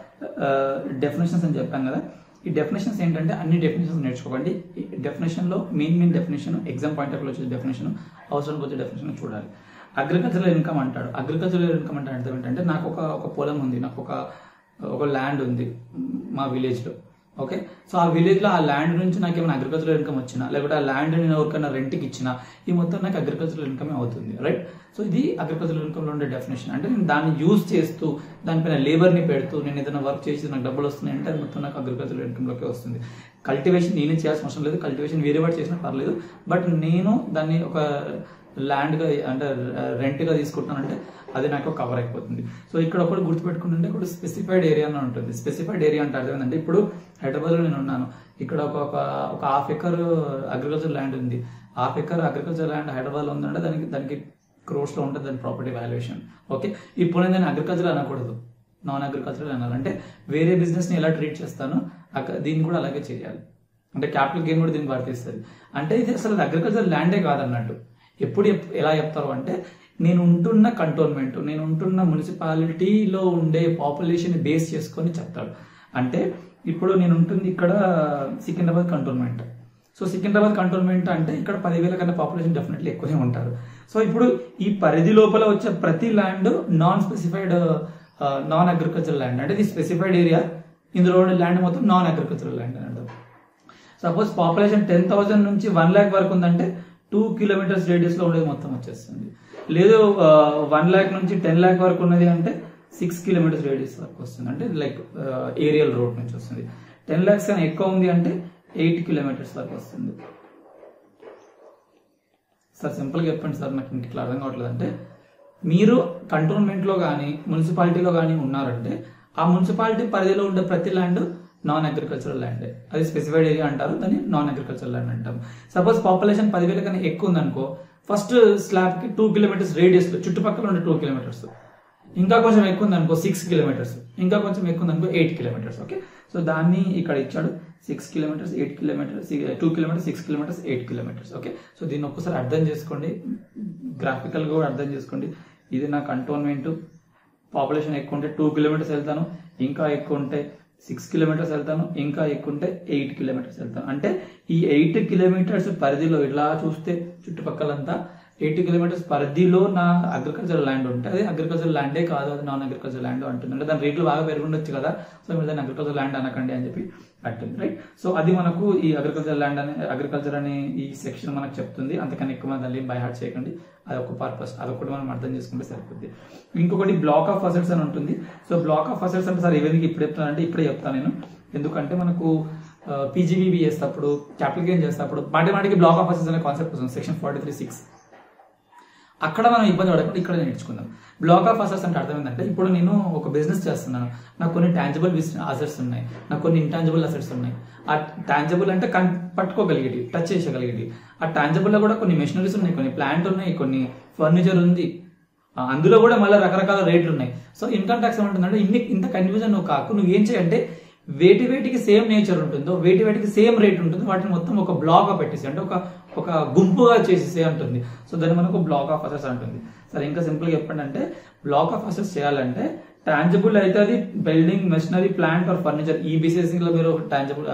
డెఫినేషన్స్ అని చెప్పాను కదా ఈ డెఫినేషన్స్ ఏంటంటే అన్ని డెఫినేషన్స్ నేర్చుకోకండి ఈ డెఫినేషన్ లో main main definition exam point of వచ్చే డెఫినేషన్ అవసరానికి వచ్చే డెఫినేషన్ చూడాలి అగ్రికల్చరల్ ఇన్కమ్ అంటాడు అగ్రికల్చరల్ ఇన్కమ్ అంటే అర్థం ఏంటంటే నాకు ఒక ఒక పొలం ఉంది నాకు ఒక ఒక ల్యాండ్ ఉంది మా విలేజ్ లో ఓకే సో ఆ విలేజ్ లో ఆ ల్యాండ్ నుంచి నాకు ఏమైనా అగ్రికల్చరల్ ఇన్కమ్ వచ్చినా లేకపోతే ఆ ల్యాండ్ నేను ఎవరికైనా రెంట్కి ఇచ్చినా ఈ మొత్తం నాకు అగ్రికల్చరల్ ఇన్కమ్ అవుతుంది రైట్ సో ఇది అగ్రికల్చరల్ ఇన్కమ్ లో ఉండే డెఫినేషన్ అంటే నేను దాన్ని యూజ్ చేస్తూ దానిపైన లేబర్ ని పెడుతూ నేను ఏదైనా వర్క్ చేసి నాకు డబ్బులు వస్తున్నాయి అంటే అది మొత్తం నాకు అగ్రికల్చరల్ ఇన్కమ్ లోకి వస్తుంది కల్టివేషన్ నేనే చేయాల్సిన అవసరం లేదు కల్టివేషన్ వేరే వాడు చేసినా పర్లేదు బట్ నేను దాన్ని ఒక ల్యాండ్ గా అంటే రెంట్ గా తీసుకుంటానంటే అది నాకు కవర్ అయిపోతుంది సో ఇక్కడ ఒకటి గుర్తుపెట్టుకుంటుంటే ఇప్పుడు స్పెసిఫైడ్ ఏరియా అని ఉంటుంది స్పెసిఫైడ్ ఏరియా అంటే అర్థం ఏంటంటే ఇప్పుడు హైదరాబాద్ లో నేను ఉన్నాను ఇక్కడ ఒక ఒక ఒక హాఫ్ ఎకర్ అగ్రికల్చర్ ల్యాండ్ ఉంది half acre agriculture land Hyderabad లో ఉందంటే దానికి దానికి క్రోర్స్ లో ఉంటుంది దాని ప్రాపర్టీ వాల్యుయేషన్ ఓకే ఇప్పుడు నేను అగ్రికల్చర్ అనకూడదు నాన్ అగ్రికల్చర్ అనాలి అంటే వేరే బిజినెస్ ని ఎలా ట్రీట్ చేస్తానో అక్క- దీన్ని కూడా అలాగే చేయాలి అంటే క్యాపిటల్ గెయిన్ కూడా దీనికి వర్తిస్తుంది అంటే ఇది అసలు అగ్రికల్చర్ ల్యాండే కాదన్నట్టు ఎప్పుడు ఎప్- ఎలా చెప్తారు అంటే నేను ఉంటున్న కంటోన్మెంట్ నేను ఉంటున్న మున్సిపాలిటీలో ఉండే పాపులేషన్ బేస్ చేసుకొని చెప్తాడు అంటే ఇప్పుడు నేను ఉంటుంది ఇక్కడ Secunderabad cantonment so Secunderabad cantonment అంటే ఇక్కడ పదివేల కన్నా పాపులేషన్ డెఫినెట్లీ ఎక్కువనే ఉంటారు సో ఇప్పుడు ఈ పరిధి లోపల వచ్చే ప్రతి land non specified non agriculture land అంటే ఇది స్పెసిఫైడ్ ఏరియా ఇందులో ఉండే ల్యాండ్ మొత్తం నాన్ అగ్రికల్చరల్ ల్యాండ్ అని అంటారు సపోజ్ పాపులేషన్ టెన్ థౌసండ్ నుంచి వన్ ల్యాక్ వరకు ఉందంటే టూ కిలోమీటర్స్ రేడియస్ లో ఉండేది మొత్తం వచ్చేస్తుంది లేదు వన్ ల్యాక్ నుంచి టెన్ ల్యాక్ వరకు ఉన్నది అంటే సిక్స్ కిలోమీటర్స్ రేడియస్ వరకు వస్తుంది అంటే లైక్ ఏరియల్ రోడ్ నుంచి వస్తుంది టెన్ ల్యాక్స్ కన్నా ఎక్కువ ఉంది అంటే ఎయిట్ కిలోమీటర్స్ వరకు వస్తుంది సార్ సింపుల్గా చెప్పండి సార్ నాకు ఇంటికి అర్థం కావట్లేదు అంటే మీరు కంటోన్మెంట్లో కానీ మున్సిపాలిటీలో కానీ ఉన్నారంటే ఆ మున్సిపాలిటీ పరిధిలో ఉండే ప్రతి ల్యాండ్ నాన్ అగ్రికల్చరల్ ల్యాండ్ అది స్పెసిఫైడ్ ఏరియా అంటారు దాన్ని నాన్ అగ్రికల్చరల్ ల్యాండ్ అంటాం సపోజ్ పాపులేషన్ పదివేల కన్నా ఎక్కువ ఉందనుకో ఫస్ట్ స్లాబ్ కి టూ కిలోమీటర్స్ రేడియస్ లో చుట్టుపక్కల ఉండే టూ కిలోమీటర్స్ ఇంకా కొంచెం ఎక్కువ ఉందనుకో సిక్స్ కిలోమీటర్స్ ఇంకా కొంచెం ఎక్కువ ఉందనుకో ఎయిట్ కిలోమీటర్స్ ఓకే సో దాన్ని ఇక్కడ ఇచ్చాడు six kilometres eight kilometres two kilometres six kilometres eight kilometres okay so దీన్ని ఒక్కసారి అర్థం చేసుకోండి గ్రాఫికల్ గా కూడా అర్థం చేసుకోండి ఇది నా కంటోన్మెంట్ పాపులేషన్ ఎక్కువ ఉంటే టూ కిలోమీటర్స్ వెళ్తాను ఇంకా ఎక్కువ ఉంటే సిక్స్ కిలోమీటర్స్ వెళ్తాను ఇంకా ఎక్కువ ఉంటే ఎయిట్ కిలోమీటర్స్ వెళ్తాను అంటే ఈ ఎయిట్ కిలోమీటర్స్ పరిధిలో ఇలా చూస్తే చుట్టుపక్కలంతా ఎయిట్ కిలోమీటర్స్ పరిధిలో నా అగ్రికల్చర్ ల్యాండ్ ఉంటే అది అగ్రికల్చర్ ల్యాండే కాదు అది నాన్ అగ్రికల్చర్ ల్యాండ్ అంటుంది అంటే దాని రేట్లు బాగా పెరుగుండొచ్చు కదా సో మీరు దాన్ని అగ్రికల్చర్ ల్యాండ్ అనకండి అని చెప్పి అంటుంది రైట్ సో అది మనకు ఈ అగ్రికల్చర్ ల్యాండ్ అనే అగ్రికల్చర్ అనే ఈ సెక్షన్ మనకు చెప్తుంది అంతకన్నా ఎక్కువ మంది దాన్ని బై హార్ట్ చేయకండి అదొక పర్పస్ అదొకటి మనం అర్థం చేసుకుంటే సరిపోద్ది ఇంకొకటి బ్లాక్ ఆఫ్ అసెట్స్ అని ఉంటుంది సో బ్లాక్ ఆఫ్ అసెట్స్ అంటే సార్ ఎవరికి ఇప్పుడు చెప్తానంటే ఇప్పుడే చెప్తాను నేను ఎందుకంటే మనకు పీజీబీబీ చేసేటప్పుడు క్యాపిటల్ గెయిన్ చేసేటప్పుడు మాటి మాటికి బ్లాక్ ఆఫ్ అసెట్స్ అనే కాన్సెప్ట్ వస్తుంది సెక్షన్ ఫార్టీ త్రీ సిక్స్ అక్కడ మనం ఇబ్బంది పడకుండా ఇక్కడ నేర్చుకుందాం బ్లాక్ ఆఫ్ అసెట్స్ అంటే అర్థం ఏంటంటే ఇప్పుడు నేను ఒక బిజినెస్ చేస్తున్నాను నాకు కొన్ని టాంజిబుల్ అసెట్స్ ఉన్నాయి నాకు కొన్ని ఇంటాంజిబుల్ అసెట్స్ ఉన్నాయి ఆ టాంజిబుల్ అంటే కన్ పట్టుకోగలిగేటి టచ్ చేసేగలిగేటి ఆ టాంజిబుల్ లో కూడా కొన్ని మెషినరీస్ ఉన్నాయి కొన్ని ప్లాంట్ ఉన్నాయి కొన్ని ఫర్నిచర్ ఉంది ఆ, అందులో కూడా మళ్ళీ రకరకాల రేట్లు ఉన్నాయి సో ఇన్కమ్ ట్యాక్స్ ఏమంటుందంటే ఇన్ని ఇంత కన్ఫ్యూజన్ నువ్వు కాకు నువ్వు ఏం చేయంటే వేటి వేటికి సేమ్ నేచర్ ఉంటుందో వేటి వేటికి సేమ్ రేట్ ఉంటుందో వాటిని మొత్తం ఒక బ్లాక్ పెట్టేసి అంటే ఒక ఒక గుంపుగా చేసేసే అంటుంది సో దాన్ని మనకు బ్లాక్ ఆఫ్ అసెట్స్ అంటుంది సరే ఇంకా సింపుల్ గా చెప్పండి అంటే బ్లాక్ ఆఫ్ అసెట్స్ చేయాలంటే టాంజిబుల్ అయితే అది building machinery plant or furniture ఈ బిజినెస్ లో మీరు టాంజిబుల్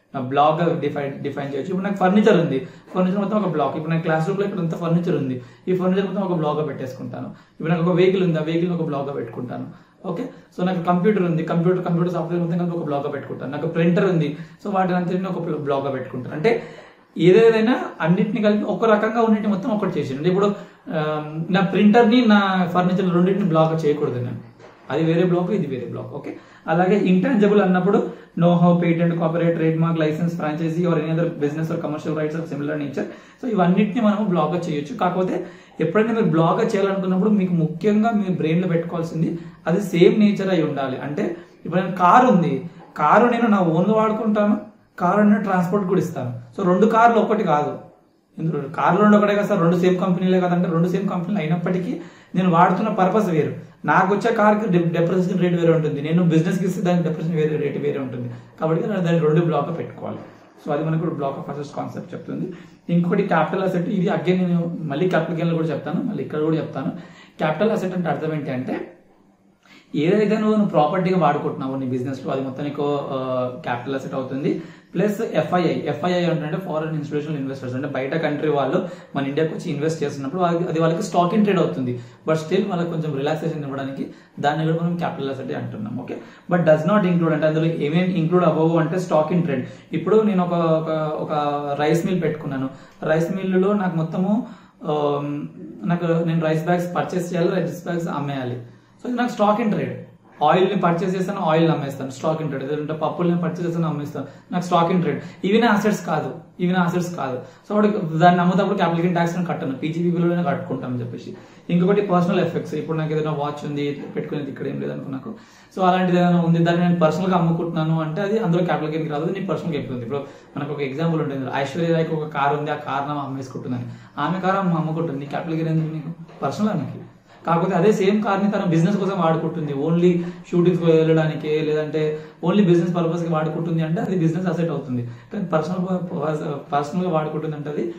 బ్లాక్ డిఫైన్ డిఫైన్ చేయొచ్చు ఇప్పుడు నాకు ఫర్నిచర్ ఉంది ఫర్నిచర్ మొత్తం ఒక బ్లాక్ ఇప్పుడు నాకు క్లాస్ రూమ్ లో ఇక్కడ అంత ఫర్నిచర్ ఉంది ఈ ఫర్నిచర్ మొత్తం ఒక బ్లాక్ పెట్టేసుకుంటాను ఇప్పుడు నాకు ఒక వెహికల్ ఉంది ఆ వెహికల్ ఒక బ్లాక్ పెట్టుకుంటాను ఓకే సో నాకు కంప్యూటర్ ఉంది కంప్యూటర్ కంప్యూటర్ సాఫ్ట్వేర్ మొత్తం కలిపి ఒక బ్లాక్ పెట్టుకుంటాను నాకు ప్రింటర్ ఉంది సో వాటిని అంతా ఒక బ్లాక్ పెట్టుకుంటాను అంటే ఏదేదైనా అన్నిటిని కలిపి ఒక రకంగా ఉన్నట్టు మొత్తం ఒకటి చేసిండు ఇప్పుడు ఆ, నా ప్రింటర్ ని నా ఫర్నిచర్ రెండింటిని బ్లాక్ చేయకూడదు నేను అది వేరే బ్లాక్ ఇది వేరే బ్లాక్ ఓకే అలాగే ఇంటాంజబుల్ అన్నప్పుడు know how patent copyright trade mark licence franchise or any other business or commercial rights or similar nature so ఇవన్నిటిని మనం బ్లాక్ చేయొచ్చు కాకపోతే ఎప్పుడైనా మీరు బ్లాక్ చేయాలనుకున్నప్పుడు మీకు ముఖ్యంగా మీ బ్రెయిన్ లో పెట్టుకోవాల్సింది అది సేమ్ నేచర్ అయి ఉండాలి అంటే ఇప్పుడు కారు ఉంది కారు నేను నా ఓన్ వాడుకుంటాను కారు నేను ట్రాన్స్పోర్ట్ కూడా ఇస్తాను సో రెండు కార్లు ఒకటి కాదు ఇందులో కార్లు రెండు ఒకటే కదా సార్ రెండు సేమ్ కంపెనీలే కదంటే రెండు సేమ్ కంపెనీలు అయినప్పటికీ నేను వాడుతున్న పర్పస్ వేరు నాకు వచ్చే కార్కి డెప్రిసియేషన్ రేట్ వేరే ఉంటుంది నేను బిజినెస్కి ఇస్తే దానికి డెప్రిసియేషన్ వేరే రేట్ వేరే ఉంటుంది కాబట్టి నేను దాన్ని రెండు బ్లాక్ పెట్టుకోవాలి సో అది మనకు బ్లాక్ ఆఫ్ అసెట్స్ కాన్సెప్ట్ చెప్తుంది ఇంకొకటి క్యాపిటల్ అసెట్ ఇది అగైన్ నేను మళ్ళీ క్యాపిటల్ గెయిన్ కూడా చెప్తాను మళ్ళీ ఇక్కడ కూడా చెప్తాను క్యాపిటల్ అసెట్ అంటే అర్థం ఏంటి అంటే ఏదైతే నువ్వు నువ్వు ప్రాపర్టీగా వాడుకుంటున్నావు నీ బిజినెస్ లో అది మొత్తం నీకు క్యాపిటల్ అసెట్ అవుతుంది ప్లస్ ఎఫ్ఐఐ ఎఫ్ఐఐ అంటే ఫారెన్ ఇన్స్టిట్యూషనల్ ఇన్వెస్టర్స్ అంటే బయట కంట్రీ వాళ్ళు మన ఇండియాకి వచ్చి ఇన్వెస్ట్ చేస్తున్నప్పుడు వాళ్ళకి- అది వాళ్ళకి స్టాక్ ఇన్ ట్రేడ్ అవుతుంది బట్ స్టిల్ వాళ్ళకి కొంచెం రిలాక్సేషన్ ఇవ్వడానికి దాన్ని కూడా మనం క్యాపిటల్ అసెట్ అంటున్నాం okay but does not include అంటే అందులో ఏమేమి ఇంక్లూడ్ అవ్వవు అంటే స్టాక్ ఇన్ ట్రేడ్ ఇప్పుడు నేను ఒక ఒక- ఒక రైస్ మిల్ పెట్టుకున్నాను రైస్ మిల్లులో నాకు మొత్తము ఆ, నాకు నేను రైస్ బ్యాగ్స్ పర్చేస్ చేయాలి రైస్ బ్యాగ్స్ అమ్మేయాలి సో ఇది నాకు స్టాక్ ఇన్ ట్రేడ్ ఆయిల్ ని పర్చేస్ చేస్తాను ఆయిల్ అమ్మేస్తాను స్టాక్ ఇన్ ట్రేడ్ లేదంటే పప్పుల్ని పర్చేస్ చేస్తాను అమ్మేస్తాను నాకు స్టాక్ ఇన్ ట్రేడ్ ఇవి నా అసెట్స్ కాదు ఇవి నా అసెట్స్ కాదు సో వాడు దాన్ని అమ్ముతప్పుడు క్యాపిటల్ గెయిన్ ట్యాక్స్ కట్టను పీజీబీలోనే కట్టుకుంటామని చెప్పేసి ఇంకొకటి పర్సనల్ ఎఫెక్ట్స్ ఇప్పుడు నాకు ఏదైనా వాచ్ ఉంది పెట్టుకునేది ఇక్కడ ఏం లేదనుకో నాకు సో అలాంటిది ఏదైనా ఉంది దాన్ని నేను పర్సనల్ గా అమ్ముకుంటున్నాను అంటే అది అందులో క్యాపిటల్ గెయిన్ రాదు నీ పర్సనల్ గెయిన్ ఉంది ఇప్పుడు మనకు ఒక ఎగ్జాంపుల్ ఉంటుంది ఐశ్వర్య రాయ్కి ఒక కార్ ఉంది ఆ కార్ ఆమె అమ్మేసుకుంటుందని ఆమె కార్ ఆమె అమ్ముకుంటుంది నీ క్యాపిటల్ గెయిన్ ఎందుకు నీకు పర్సనల్ ఆమెకి కాకపోతే అదే సేమ్ కార్ ని తన బిజినెస్ కోసం వాడుకుంటుంది ఓన్లీ షూటింగ్స్ వెళ్ళడానికి లేదంటే ఓన్లీ బిజినెస్ పర్పస్ కి వాడుకుంటుంది అంటే అది బిజినెస్ అసెట్ అవుతుంది కానీ పర్సనల్ పర్సనల్ గా వాడుకుంటుంది అంటే అది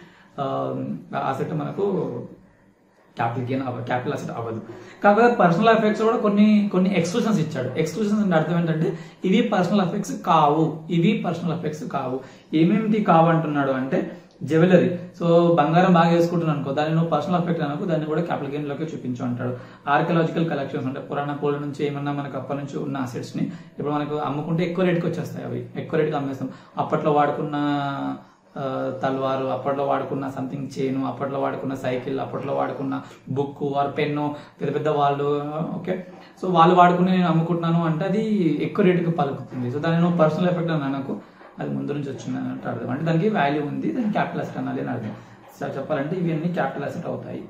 అసెట్ మనకు క్యాపిటల్ గెయిన్ అవ్వదు క్యాపిటల్ అసెట్ అవ్వదు కాకపోతే పర్సనల్ ఎఫెక్ట్స్ కూడా కొన్ని కొన్ని ఎక్స్క్లూషన్స్ ఇచ్చాడు ఎక్స్క్లూషన్స్ అంటే అర్థం ఏంటంటే ఇవి పర్సనల్ ఎఫెక్ట్స్ కావు ఇవి పర్సనల్ ఎఫెక్ట్స్ కావు ఏమేమిటి కావు అంటున్నాడు అంటే జ్యువెలరీ సో బంగారం బాగా వేసుకుంటున్నాను అనుకో దాన్ని నువ్వు పర్సనల్ ఎఫెక్ట్ అనుకో దాన్ని కూడా క్యాపిటల్ గెయిన్ లోకి చూపించు అంటాడు ఆర్కియలాజికల్ కలెక్షన్స్ అంటే పురాణ పూల నుంచి ఏమన్నా మనకు అప్పటి నుంచి ఉన్న అసెట్స్ ని ఇప్పుడు మనకు అమ్ముకుంటే ఎక్కువ రేట్కి వచ్చేస్తాయి అవి ఎక్కువ రేట్కి అమ్మేస్తాం అప్పట్లో వాడుకున్న ఆ, తల్వారు అప్పట్లో వాడుకున్న సంథింగ్ చైన్ అప్పట్లో వాడుకున్న సైకిల్ అప్పట్లో వాడుకున్న బుక్ ఆర్ పెన్ను పెద్ద పెద్ద వాళ్ళు ఓకే సో వాళ్ళు వాడుకుని నేను అమ్ముకుంటున్నాను అంటే అది ఎక్కువ రేటుకి పలుకుతుంది సో దాని నువ్వు పర్సనల్ ఎఫెక్ట్ అని నాకు అది ముందు నుంచి వచ్చింది అన్నట్టు అర్థం అంటే దానికి వాల్యూ ఉంది దానికి క్యాపిటల్ అసెట్ అనాలి అని అర్థం సో చెప్పాలంటే ఇవన్నీ క్యాపిటల్ అసెట్ అవుతాయి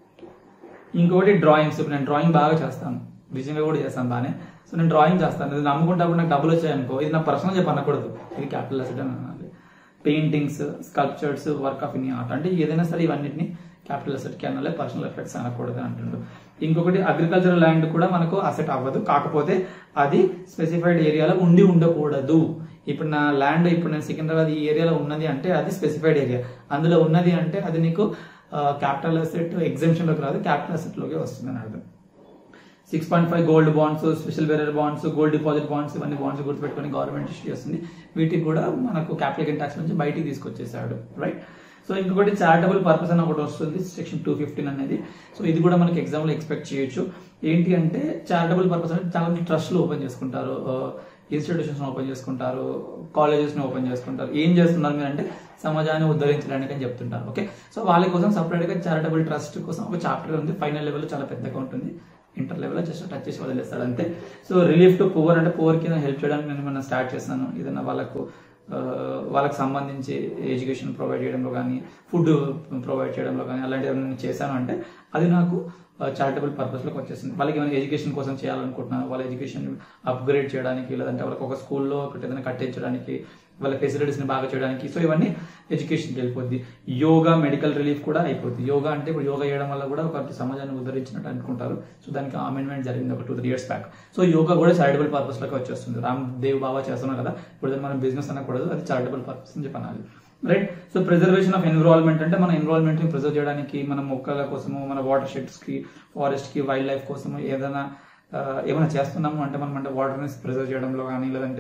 ఇంకొకటి డ్రాయింగ్స్ ఇప్పుడు నేను డ్రాయింగ్ బాగా చేస్తాను విజయంగా కూడా చేస్తాను బాగానే సో నేను డ్రాయింగ్ చేస్తాను ఇది నమ్ముకుంటప్పుడు నాకు డబ్బులు వచ్చాయనుకో ఇది నా పర్సనల్ చెప్పి అనకూడదు ఇది క్యాపిటల్ అసెట్ అని అనాలి paintings sculptures work of in art అంటే ఏదైనా సరే ఇవన్నిటిని క్యాపిటల్ అసెట్ కి అనాలి పర్సనల్ ఎఫెక్ట్స్ అనకూడదు అని అంటుండు ఇంకొకటి అగ్రికల్చరల్ ల్యాండ్ కూడా మనకు అసెట్ అవ్వదు కాకపోతే అది స్పెసిఫైడ్ ఏరియాలో ఉండి ఉండకూడదు ఇప్పుడు నా ల్యాండ్ ఇప్పుడు నేను సికింద్రాబాద్ ఈ ఏరియాలో ఉన్నది అంటే అది స్పెసిఫైడ్ ఏరియా అందులో ఉన్నది అంటే అది నీకు క్యాపిటల్ అసెట్ ఎగ్జామ్షన్ లోకి రాదు క్యాపిటల్ అసెట్ లోకి వస్తుంది అని అర్థం six point five gold bonds special bearer bonds gold deposit bonds ఇవన్నీ బాండ్స్ గుర్తుపెట్టుకొని గవర్నమెంట్ ఇష్యూ చేస్తుంది వీటికి కూడా మనకు క్యాపిటల్ గెయిన్ ట్యాక్స్ నుంచి బయటికి తీసుకొచ్చేసాడు రైట్ సో ఇంకొకటి చారిటబుల్ పర్పస్ అని ఒకటి వస్తుంది సెక్షన్ టూ ఫిఫ్టీన్ అనేది సో ఇది కూడా మనకి ఎగ్జామ్ లో ఎక్స్పెక్ట్ చేయొచ్చు ఏంటి అంటే చారిటబుల్ పర్పస్ అంటే చాలా మంది ట్రస్ట్లు ఓపెన్ చేసుకుంటారు ఇన్స్టిట్యూషన్స్ ఓపెన్ చేసుకుంటారు కాలేజెస్ ని ఓపెన్ చేసుకుంటారు ఏం చేస్తున్నారు మీరు అంటే సమాజాన్ని ఉద్ధరించడానికి అని చెప్తుంటారు ఓకే సో వాళ్ళ కోసం సపరేట్ గా చారిటబుల్ ట్రస్ట్ కోసం ఒక చాప్టర్ ఉంది ఫైనల్ లెవెల్ చాలా పెద్దగా ఉంటుంది ఇంటర్ లెవెల్ జస్ట్ టచ్ చేసి వదిలేస్తాడు అంతే సో రిలీఫ్ టు పువర్ అంటే పువర్ కి హెల్ప్ చేయడానికి నేను ఏమైనా స్టార్ట్ చేస్తాను ఏదైనా వాళ్ళకు ఆ, వాళ్ళకి సంబంధించి ఎడ్యుకేషన్ ప్రొవైడ్ చేయడంలో కానీ ఫుడ్ ప్రొవైడ్ చేయడంలో కానీ అలాంటివి ఏమైనా నేను చేశాను అంటే అది నాకు చారిటబుల్ పర్పస్ లోకి వచ్చేసింది వాళ్ళకి ఏమైనా ఎడ్యుకేషన్ కోసం చేయాలనుకుంటున్నాను వాళ్ళ ఎడ్యుకేషన్ అప్గ్రేడ్ చేయడానికి లేదంటే వాళ్ళకి ఒక స్కూల్లో ఒకటి ఏదైనా కట్టించడానికి వాళ్ళ ఫెసిలిటీస్ ని బాగా చేయడానికి సో ఇవన్నీ ఎడ్యుకేషన్కి వెళ్ళిపోద్ది యోగా మెడికల్ రిలీఫ్ కూడా అయిపోద్ది యోగా అంటే ఇప్పుడు యోగా చేయడం వల్ల కూడా ఒక సమాజాన్ని ఉద్ధరించినట్టు అనుకుంటారు సో దానికి అమెండ్మెంట్ జరిగింది ఒక two three years back so yoga కూడా చారిటబుల్ పర్పస్ లోకి వచ్చేస్తుంది రామ్ దేవ్ బాబా చేస్తున్నాం కదా ఇప్పుడు దాన్ని మనం బిజినెస్ అనకూడదు అది చారిటబుల్ పర్పస్ అని చెప్పనాలి right so preservation of environment అంటే మన ఎన్విరాన్మెంట్ ని ప్రిజర్వ్ చేయడానికి మన మొక్కల కోసము మన వాటర్ షెడ్స్ కి ఫారెస్ట్ కి వైల్డ్ లైఫ్ కోసము ఏదైనా ఆ, ఏమైనా చేస్తున్నాము అంటే మనం అంటే వాటర్ ని ప్రిజర్వ్ చేయడంలో కానీ లేదంటే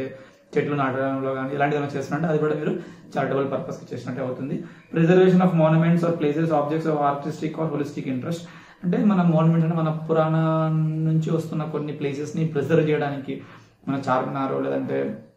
చెట్లు నాటడంలో కానీ ఇలాంటివి ఏమైనా చేస్తున్నట్టు అది కూడా మీరు చారిటబుల్ పర్పస్ కి చేసినట్టే అవుతుంది preservation of monuments or places objects of artistic or holistic interest అంటే మన మాన్యుమెంట్ అంటే మన పురాణ నుంచి వస్తున్న కొన్ని ప్లేసెస్ ని ప్రిజర్వ్ చేయడానికి మన చార్మినార్ లేదంటే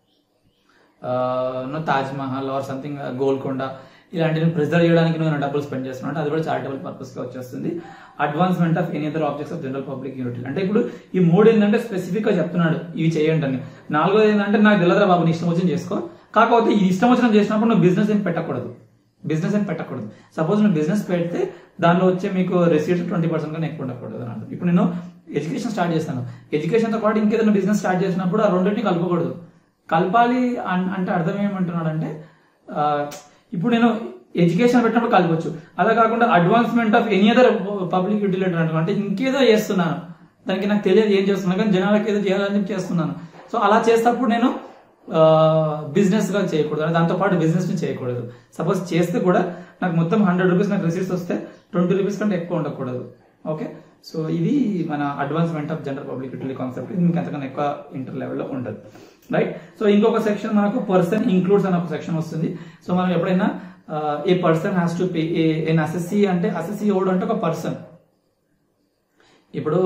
తాజ్ మహల్ ఆర్ సంథింగ్ గోల్కొండ ఇలాంటివి ప్రిజర్వ్ చేయడానికి నువ్వు డబ్బులు స్పెండ్ చేస్తున్నావు అది కూడా చారిటబుల్ పర్పస్ గా వచ్చేస్తుంది advancement of any other objects of general public utility అంటే ఇప్పుడు ఈ మూడు ఏంటంటే స్పెసిఫిక్ గా చెప్తున్నాడు ఇవి చేయండి అని నాలుగోది ఏంటంటే నాకు తెలియదురా బాబు నీ ఇష్టం వచ్చిన చేసుకో కాకపోతే ఈ ఇష్టం వచ్చిన చేసినప్పుడు నువ్వు బిజినెస్ ఏం పెట్టకూడదు బిజినెస్ ఏం పెట్టకూడదు సపోజ్ నువ్వు బిజినెస్ పెడితే దానిలో వచ్చే మీకు రెసీట్స్ ట్వంటీ పర్సెంట్ కన్నా ఎక్కువ ఉండకూడదు అని అర్థం. ఇప్పుడు నేను ఎడ్యుకేషన్ స్టార్ట్ చేస్తాను ఎడ్యుకేషన్ తో పాటు ఇంకేదైనా బిజినెస్ స్టార్ట్ చేసినప్పుడు ఆ రెండింటిని కలపకూడదు కలపాలి అన్- అంటే అర్థం ఏమంటున్నాడంటే ఆ, ఇప్పుడు నేను ఎడ్యుకేషన్ పెట్టినప్పుడు కలపచ్చు అలా కాకుండా advancement of any other public utility అంటున్నా అంటే ఇంకేదో చేస్తున్నాను దానికి నాకు తెలియదు ఏం చేస్తున్నాను కానీ జనాలకు ఏదో చేయాలని చెప్పి చేస్తున్నాను సో అలా చేసేటప్పుడు నేను బిజినెస్ గా చేయకూడదు దాంతో పాటు బిజినెస్ ని చేయకూడదు సపోజ్ చేస్తే కూడా నాకు మొత్తం హండ్రెడ్ రూపీస్ నాకు రిసీట్స్ వస్తే ట్వంటీ రూపీస్ కంటే ఎక్కువ ఉండకూడదు ఓకే సో ఇది మన advancement of general public utility concept ఇది మీకు అంతకన్నా ఎక్కువ ఇంటర్ లెవెల్లో ఉండదు రైట్ సో ఇంకొక సెక్షన్ మనకు పర్సన్ ఇంక్లూడ్స్ అని ఒక సెక్షన్ వస్తుంది సో మనం ఎప్పుడైనా ఏ person has to pay an assessee అంటే అసెస్సీ ఎవడు అంటే ఒక పర్సన్ ఇప్పుడు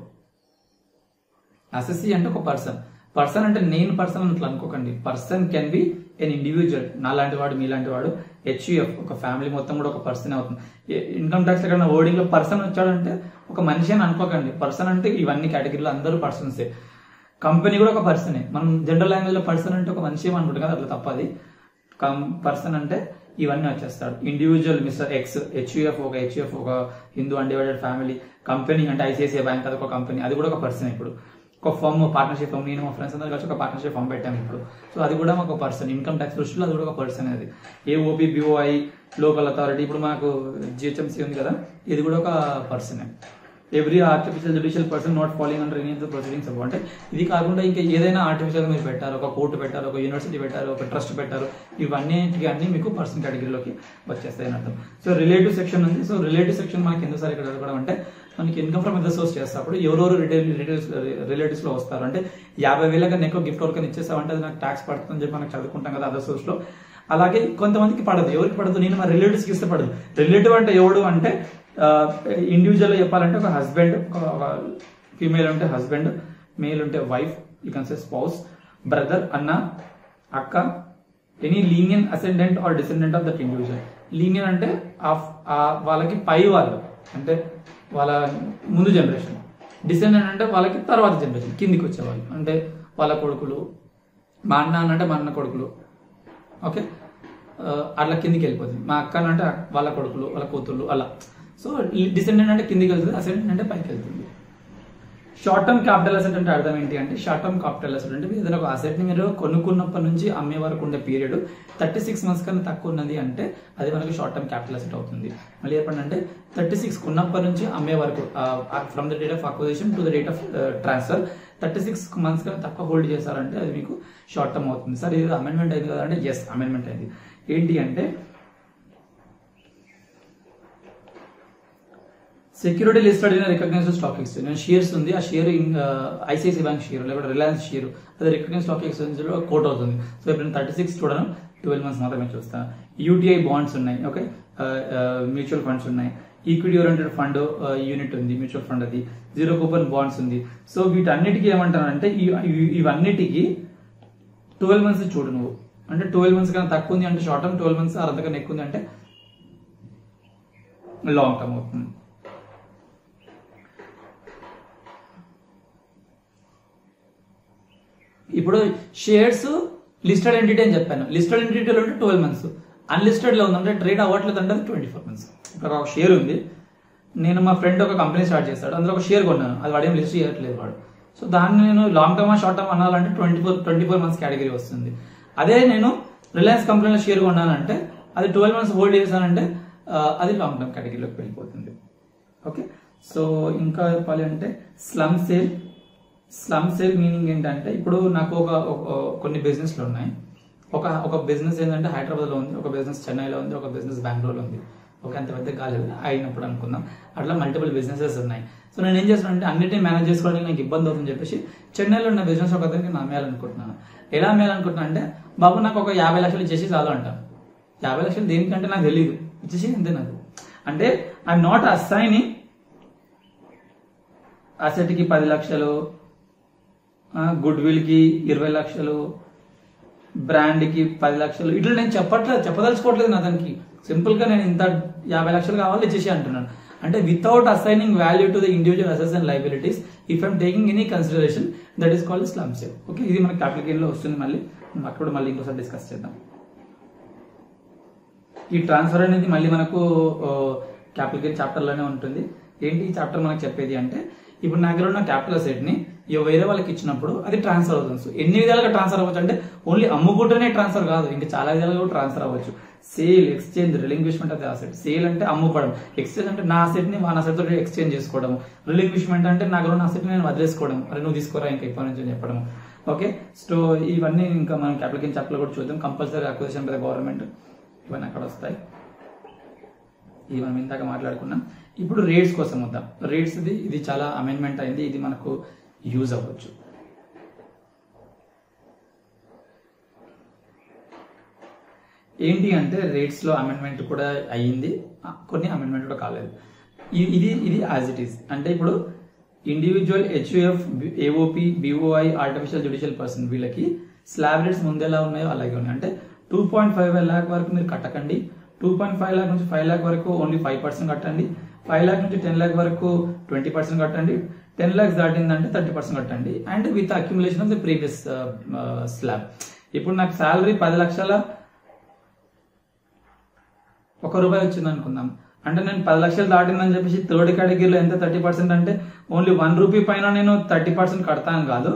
అసెస్సీ అంటే ఒక పర్సన్ పర్సన్ అంటే నేను పర్సన్ అని అట్లా అనుకోకండి person can be an individual నా లాంటి వాడు మీలాంటి వాడు హెచ్యుఎఫ్ ఒక ఫ్యామిలీ మొత్తం కూడా ఒక పర్సన్ అవుతుంది ఇన్కమ్ ట్యాక్స్ ఎక్కడ ఓడింగ్ లో పర్సన్ వచ్చాడంటే ఒక మనిషి అని అనుకోకండి పర్సన్ అంటే ఇవన్నీ కేటగిరీలో అందరూ పర్సన్సే కంపెనీ కూడా ఒక పర్సనే మనం జనరల్ లాంగ్వేజ్ లో పర్సన్ అంటే ఒక మనిషి అనుకుంటాం కదా అట్లా తప్పది పర్సన్ అంటే ఇవన్నీ వచ్చేస్తాడు ఇండివిజువల్ మిస్టర్ ఎక్స్ హెచ్యుఎఫ్ ఒక హెచ్యుఎఫ్ ఒక హిందూ అన్డివైడెడ్ ఫ్యామిలీ కంపెనీ అంటే ఐసిఐసిఐ బ్యాంక్ అది ఒక కంపెనీ అది కూడా ఒక పర్సన్ ఇప్పుడు ఒక ఫర్మ్ పార్ట్నర్షిప్ ఫర్మ్ నేను మా ఫ్రెండ్స్ అందరూ కలిసి ఒక పార్ట్నర్షిప్ ఫర్మ్ పెట్టాము ఇప్పుడు సో అది కూడా మాకు పర్సన్ ఇన్కమ్ ట్యాక్స్ దృష్టిలో అది కూడా ఒక పర్సన్ అది ఏఓపి బిఓఐ లోకల్ అథారిటీ ఇప్పుడు మాకు జిహెచ్ఎంసీ ఉంది కదా ఇది కూడా ఒక పర్సనే every artificial judicial person not following under any proceedings అవ్వ అంటే ఇది కాకుండా ఇంకా ఏదైనా ఆర్టిఫిషియల్ మీరు పెట్టారు ఒక కోర్టు పెట్టారు ఒక యూనివర్సిటీ పెట్టారు ఒక ట్రస్ట్ పెట్టారు ఇవన్నీ అన్ని మీకు పర్సన్ కేటగిరీలోకి వచ్చేస్తాయి అని అర్థం సో రిలేటివ్ సెక్షన్ ఉంది సో రిలేటివ్ సెక్షన్ మనకి ఎందుకు ఇక్కడ చదవడం అంటే మనకి ఇన్కమ్ ఫ్రమ్ అదర్ సోర్స్ చేస్తాప్పుడు ఎవరెవరు రిలేటివ్స్ రిలేటివ్స్ లో వస్తారు అంటే యాభై వేల కన్నా ఎక్కువ గిఫ్ట్ వర్క్ ఇచ్చేసామంటే అది నాకు ట్యాక్స్ పడుతుందని చెప్పి మనకు చదువుకుంటాం కదా అదర్ సోర్స్ లో అలాగే కొంతమందికి పడదు ఎవరికి పడదు నేను మా రిలేటివ్స్ కి ఇస్తే పడదు రిలేటివ్ అంటే ఎవడు అంటే ఇండివిజువల్ చెప్పాలంటే ఒక హస్బెండ్ ఒక ఫీమేల్ ఉంటే హస్బెండ్ మేల్ ఉంటే wife you can say spouse brother అన్న అక్క any lineal ascendant or descendant of that individual lineal అంటే ఆ- ఆ వాళ్ళకి పై వాళ్ళు అంటే వాళ్ళ ముందు జనరేషన్ డిసెండెంట్ అంటే వాళ్ళకి తర్వాత జనరేషన్ కిందికి వచ్చేవాళ్ళు అంటే వాళ్ళ కొడుకులు మా అన్న అంటే మా అన్న కొడుకులు ఓకే ఆ, అట్లా కిందికి వెళ్ళిపోతుంది మా అక్క అంటే వాళ్ళ కొడుకులు వాళ్ళ కూతుళ్ళు అలా సో డిసెండెంట్ అంటే కిందికి వెళ్తుంది అసెండెంట్ అంటే పైకి వెళ్తుంది షార్ట్ టర్మ్ క్యాపిటల్ అసెట్ అంటే అర్థం ఏంటి అంటే షార్ట్ టర్మ్ క్యాపిటల్ అసెట్ అంటే ఏదైనా ఒక అసెట్ ని మీరు కొనుక్కున్నప్పటి నుంచి అమ్మే వరకు ఉండే పీరియడ్ థర్టీ సిక్స్ మంత్స్ కన్నా తక్కువ ఉన్నది అంటే అది మనకి షార్ట్ టర్మ్ క్యాపిటల్ అసెట్ అవుతుంది మళ్ళీ చెప్పండి అంటే థర్టీ సిక్స్ కొన్నప్పటి నుంచి అమ్మే వరకు from the date of acquisition to the date of transfer thirty six months కన్నా తక్కువ హోల్డ్ చేశారంటే అది మీకు షార్ట్ టర్మ్ అవుతుంది సార్ ఇది అమెండ్మెంట్ అయింది కదా అంటే ఎస్ అమెండ్మెంట్ అయింది ఏంటి అంటే security listed in recognized stock exchange నేను షేర్స్ ఉంది ఆ షేర్ ఐసిఐసి బ్యాంక్ షేర్ లేకపోతే రిలయన్స్ షేర్ అది రికగ్నైజ్ స్టాక్ ఎక్స్చేంజ్ లో కోట్ అవుతుంది సో ఇప్పుడు థర్టీ సిక్స్ చూడను ట్వెల్వ్ మంత్స్ మాత్రమే చూస్తాను యూటీఐ బాండ్స్ ఉన్నాయి ఓకే మ్యూచువల్ ఫండ్స్ ఉన్నాయి ఈక్విటీ ఓరియంటెడ్ ఫండ్ యూనిట్ ఉంది మ్యూచువల్ ఫండ్ అది జీరో కూపన్ బాండ్స్ ఉంది సో వీటన్నిటికీ ఏమంటానంటే ఈ- ఇవి- ఇవన్నిటికీ ట్వెల్వ్ మంత్స్ చూడు నువ్వు అంటే ట్వెల్వ్ మంత్స్ కన్నా తక్కువ ఉంది అంటే షార్ట్ టర్మ్ ట్వెల్వ్ మంత్స్ అంతకన్నా ఎక్కువ ఉంది అంటే లాంగ్ టర్మ్ అవుతుంది ఇప్పుడు షేర్స్ లిస్టెడ్ ఎంటిటీ అని చెప్పాను లిస్టెడ్ ఎంటిటీలో ఉంటే ట్వెల్వ్ మంత్స్ అన్లిస్టెడ్ లో ఉందంటే ట్రేడ్ అవ్వట్లేదు అంటే ట్వంటీ ఫోర్ మంత్స్ ఇప్పుడు ఒక షేర్ ఉంది నేను మా ఫ్రెండ్ ఒక కంపెనీ స్టార్ట్ చేస్తాడు అందులో ఒక షేర్ కొన్నాను అది వాడేం లిస్ట్ చేయట్లేదు వాడు సో దాన్ని నేను లాంగ్ టర్మ్ షార్ట్ టర్మ్ అనాలంటే twenty four twenty four months category వస్తుంది అదే నేను రిలయన్స్ కంపెనీలో షేర్ కొన్నానంటే అది ట్వెల్వ్ మంత్స్ హోల్డ్ చేశానంటే ఆ, అది లాంగ్ టర్మ్ కేటగిరీలోకి వెళ్ళిపోతుంది ఓకే సో ఇంకా చెప్పాలి అంటే slump sale slump sale meaning ఏంటంటే ఇప్పుడు నాకు ఒక ఒక- కొన్ని బిజినెస్లు ఉన్నాయి ఒక ఒక బిజినెస్ ఏంటంటే హైదరాబాద్లో ఉంది ఒక బిజినెస్ చెన్నైలో ఉంది ఒక బిజినెస్ బెంగళూరులో ఉంది ఓకే అంత పెద్ద కాలేదు అయినప్పుడు అనుకుందాం అట్లా మల్టిపుల్ బిజినెసెస్ ఉన్నాయి సో నేను ఏం చేస్తాను అంటే అన్నిటిని మేనేజ్ చేసుకోవడానికి నాకు ఇబ్బంది అవుతుందని చెప్పేసి చెన్నైలో ఉన్న బిజినెస్ ఒక అతనికి నా అమ్మేయాలనుకుంటున్నాను ఎలా అమ్మేయాలనుకుంటున్నాను అంటే బాబు నాకు ఒక యాభై లక్షలు ఇచ్చేసి చాలు అంటాను యాభై లక్షలు దేనికంటే నాకు తెలియదు ఇచ్చేసి అంతే నాకు అంటే ఐఎమ్ నాట్ అసైనింగ్ అసెట్కి పది లక్షలు గుడ్ విల్కి ఇరవై లక్షలు బ్రాండ్కి పది లక్షలు ఇట్లా నేను చెప్పట్లేదు చెప్పదలుచుకోవట్లేదు నా దానికి సింపుల్గా నేను ఇంత యాభై లక్షలు కావాలి ఇచ్చేసి అంటున్నాను అంటే without assigning value to the individual assets and liabilities if I'm taking any consideration that is called slump sale okay ఇది మనకి క్యాపిటల్ గెయిన్ లో వస్తుంది మళ్ళీ అక్కడ మళ్ళీ ఇంకోసారి డిస్కస్ చేద్దాం ఈ ట్రాన్స్ఫర్ అనేది మళ్ళీ మనకు క్యాపిటల్ గెయిన్ చాప్టర్ లోనే ఉంటుంది ఏంటి ఈ చాప్టర్ మనకు చెప్పేది అంటే ఇప్పుడు నా దగ్గర ఉన్న క్యాపిటల్ అసెట్ ని ఇక వేరే వాళ్ళకి ఇచ్చినప్పుడు అది ట్రాన్స్ఫర్ అవుతుంది సో ఎన్ని విధాలుగా ట్రాన్స్ఫర్ అవ్వచ్చు అంటే ఓన్లీ అమ్ముకుంటేనే ట్రాన్స్ఫర్ కాదు ఇంకా చాలా విధాలుగా కూడా ట్రాన్స్ఫర్ అవ్వచ్చు sale exchange relinquishment of the asset sale అంటే అమ్ముకోవడం ఎక్స్చేంజ్ అంటే నా అసెట్ ని మన అసెట్ తోటి ఎక్స్చేంజ్ చేసుకోవడం రిలింగ్విష్మెంట్ అంటే నా దగ్గర ఉన్న అసెట్ నేను వదిలేసుకోవడం అరే నువ్వు తీసుకోరా ఇంకా ఇప్పటి నుంచి అని చెప్పడం ఓకే సో ఇవన్నీ ఇంకా మనం క్యాపిటల్ గెయిన్ చాప్టర్ కూడా చూద్దాం కంపల్సరీ అక్విజిషన్ బై గవర్నమెంట్ ఇవన్నీ అక్కడ వస్తాయి ఇది మనం ఇందాక మాట్లాడుకున్నాం ఇప్పుడు రేట్స్ కోసం వద్దాం రేట్స్ ఇది ఇది చాలా అమెండ్మెంట్ అయింది ఇది మనకు యూజ్ అవ్వచ్చు ఏంటి అంటే రేట్స్ లో అమెండ్మెంట్ కూడా అయ్యింది ఆ, కొన్ని అమెండ్మెంట్ కూడా కాలేదు ఇ- ఇది ఇది యాజ్ ఇట్ ఈస్ అంటే ఇప్పుడు individual HUF AOP BOI artificial judicial person వీళ్ళకి స్లాబ్ రేట్స్ ముందు ఎలా ఉన్నాయో అలాగే ఉన్నాయి అంటే టూ పాయింట్ ఫైవ్ ల్యాక్ వరకు మీరు కట్టకండి టూ పాయింట్ ఫైవ్ ల్యాక్ నుంచి ఫైవ్ ల్యాక్ వరకు ఓన్లీ ఫైవ్ పర్సెంట్ కట్టండి ఫైవ్ ల్యాక్ నుంచి టెన్ ల్యాక్ వరకు ట్వంటీ పర్సెంట్ కట్టండి టెన్ ల్యాక్స్ దాటిందంటే థర్టీ పర్సెంట్ కట్టండి and with accumulation of the previous slab ఇప్పుడు నాకు శాలరీ పది లక్షల ఒక రూపాయి వచ్చింది అనుకుందాం అంటే నేను పది లక్షలు దాటిందని చెప్పేసి థర్డ్ కేటగిరీలో ఎంత థర్టీ పర్సెంట్ అంటే ఓన్లీ వన్ రూపీ పైన నేను థర్టీ పర్సెంట్ కడతాను కాదు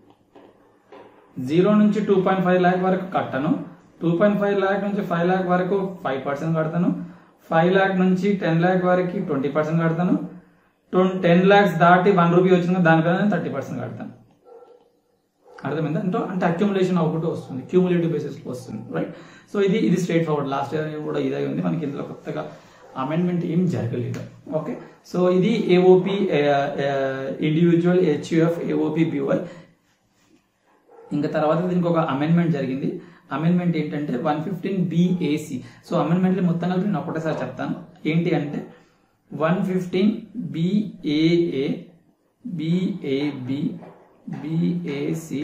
జీరో నుంచి టూ పాయింట్ ఫైవ్ ల్యాక్ వరకు కట్టను టూ పాయింట్ ఫైవ్ ల్యాక్ నుంచి ఫైవ్ ల్యాక్ వరకు ఫైవ్ పర్సెంట్ కడతాను ఫైవ్ ల్యాక్ నుంచి టెన్ ల్యాక్ వరకు ట్వంటీ పర్సెంట్ కడతాను టెన్ ల్యాక్స్ దాటి వన్ రూపీ వచ్చింది దానికన్నా నేను థర్టీ పర్సెంట్ కడతాను అర్థమైందా అంటే అంటే అక్యుములేషన్ అవుట్ వస్తుంది క్యూములేటివ్ బేసిస్ వస్తుంది రైట్ సో ఇది ఇది స్ట్రేట్ ఫార్వర్డ్ లాస్ట్ ఇయర్ కూడా ఇదే ఉంది మనకి ఇందులో కొత్తగా అమెండ్మెంట్ ఏం జరగలేదు ఓకే సో ఇది AOP individual HUF AOP BOI ఇంకా తర్వాత దీనికి ఒక అమెండ్మెంట్ జరిగింది అమెండ్మెంట్ ఏంటంటే one fifteen BAC so amendment మొత్తం కలిపి నేను ఒకటేసారి చెప్తాను ఏంటి అంటే one fifteen BAA BAB BAC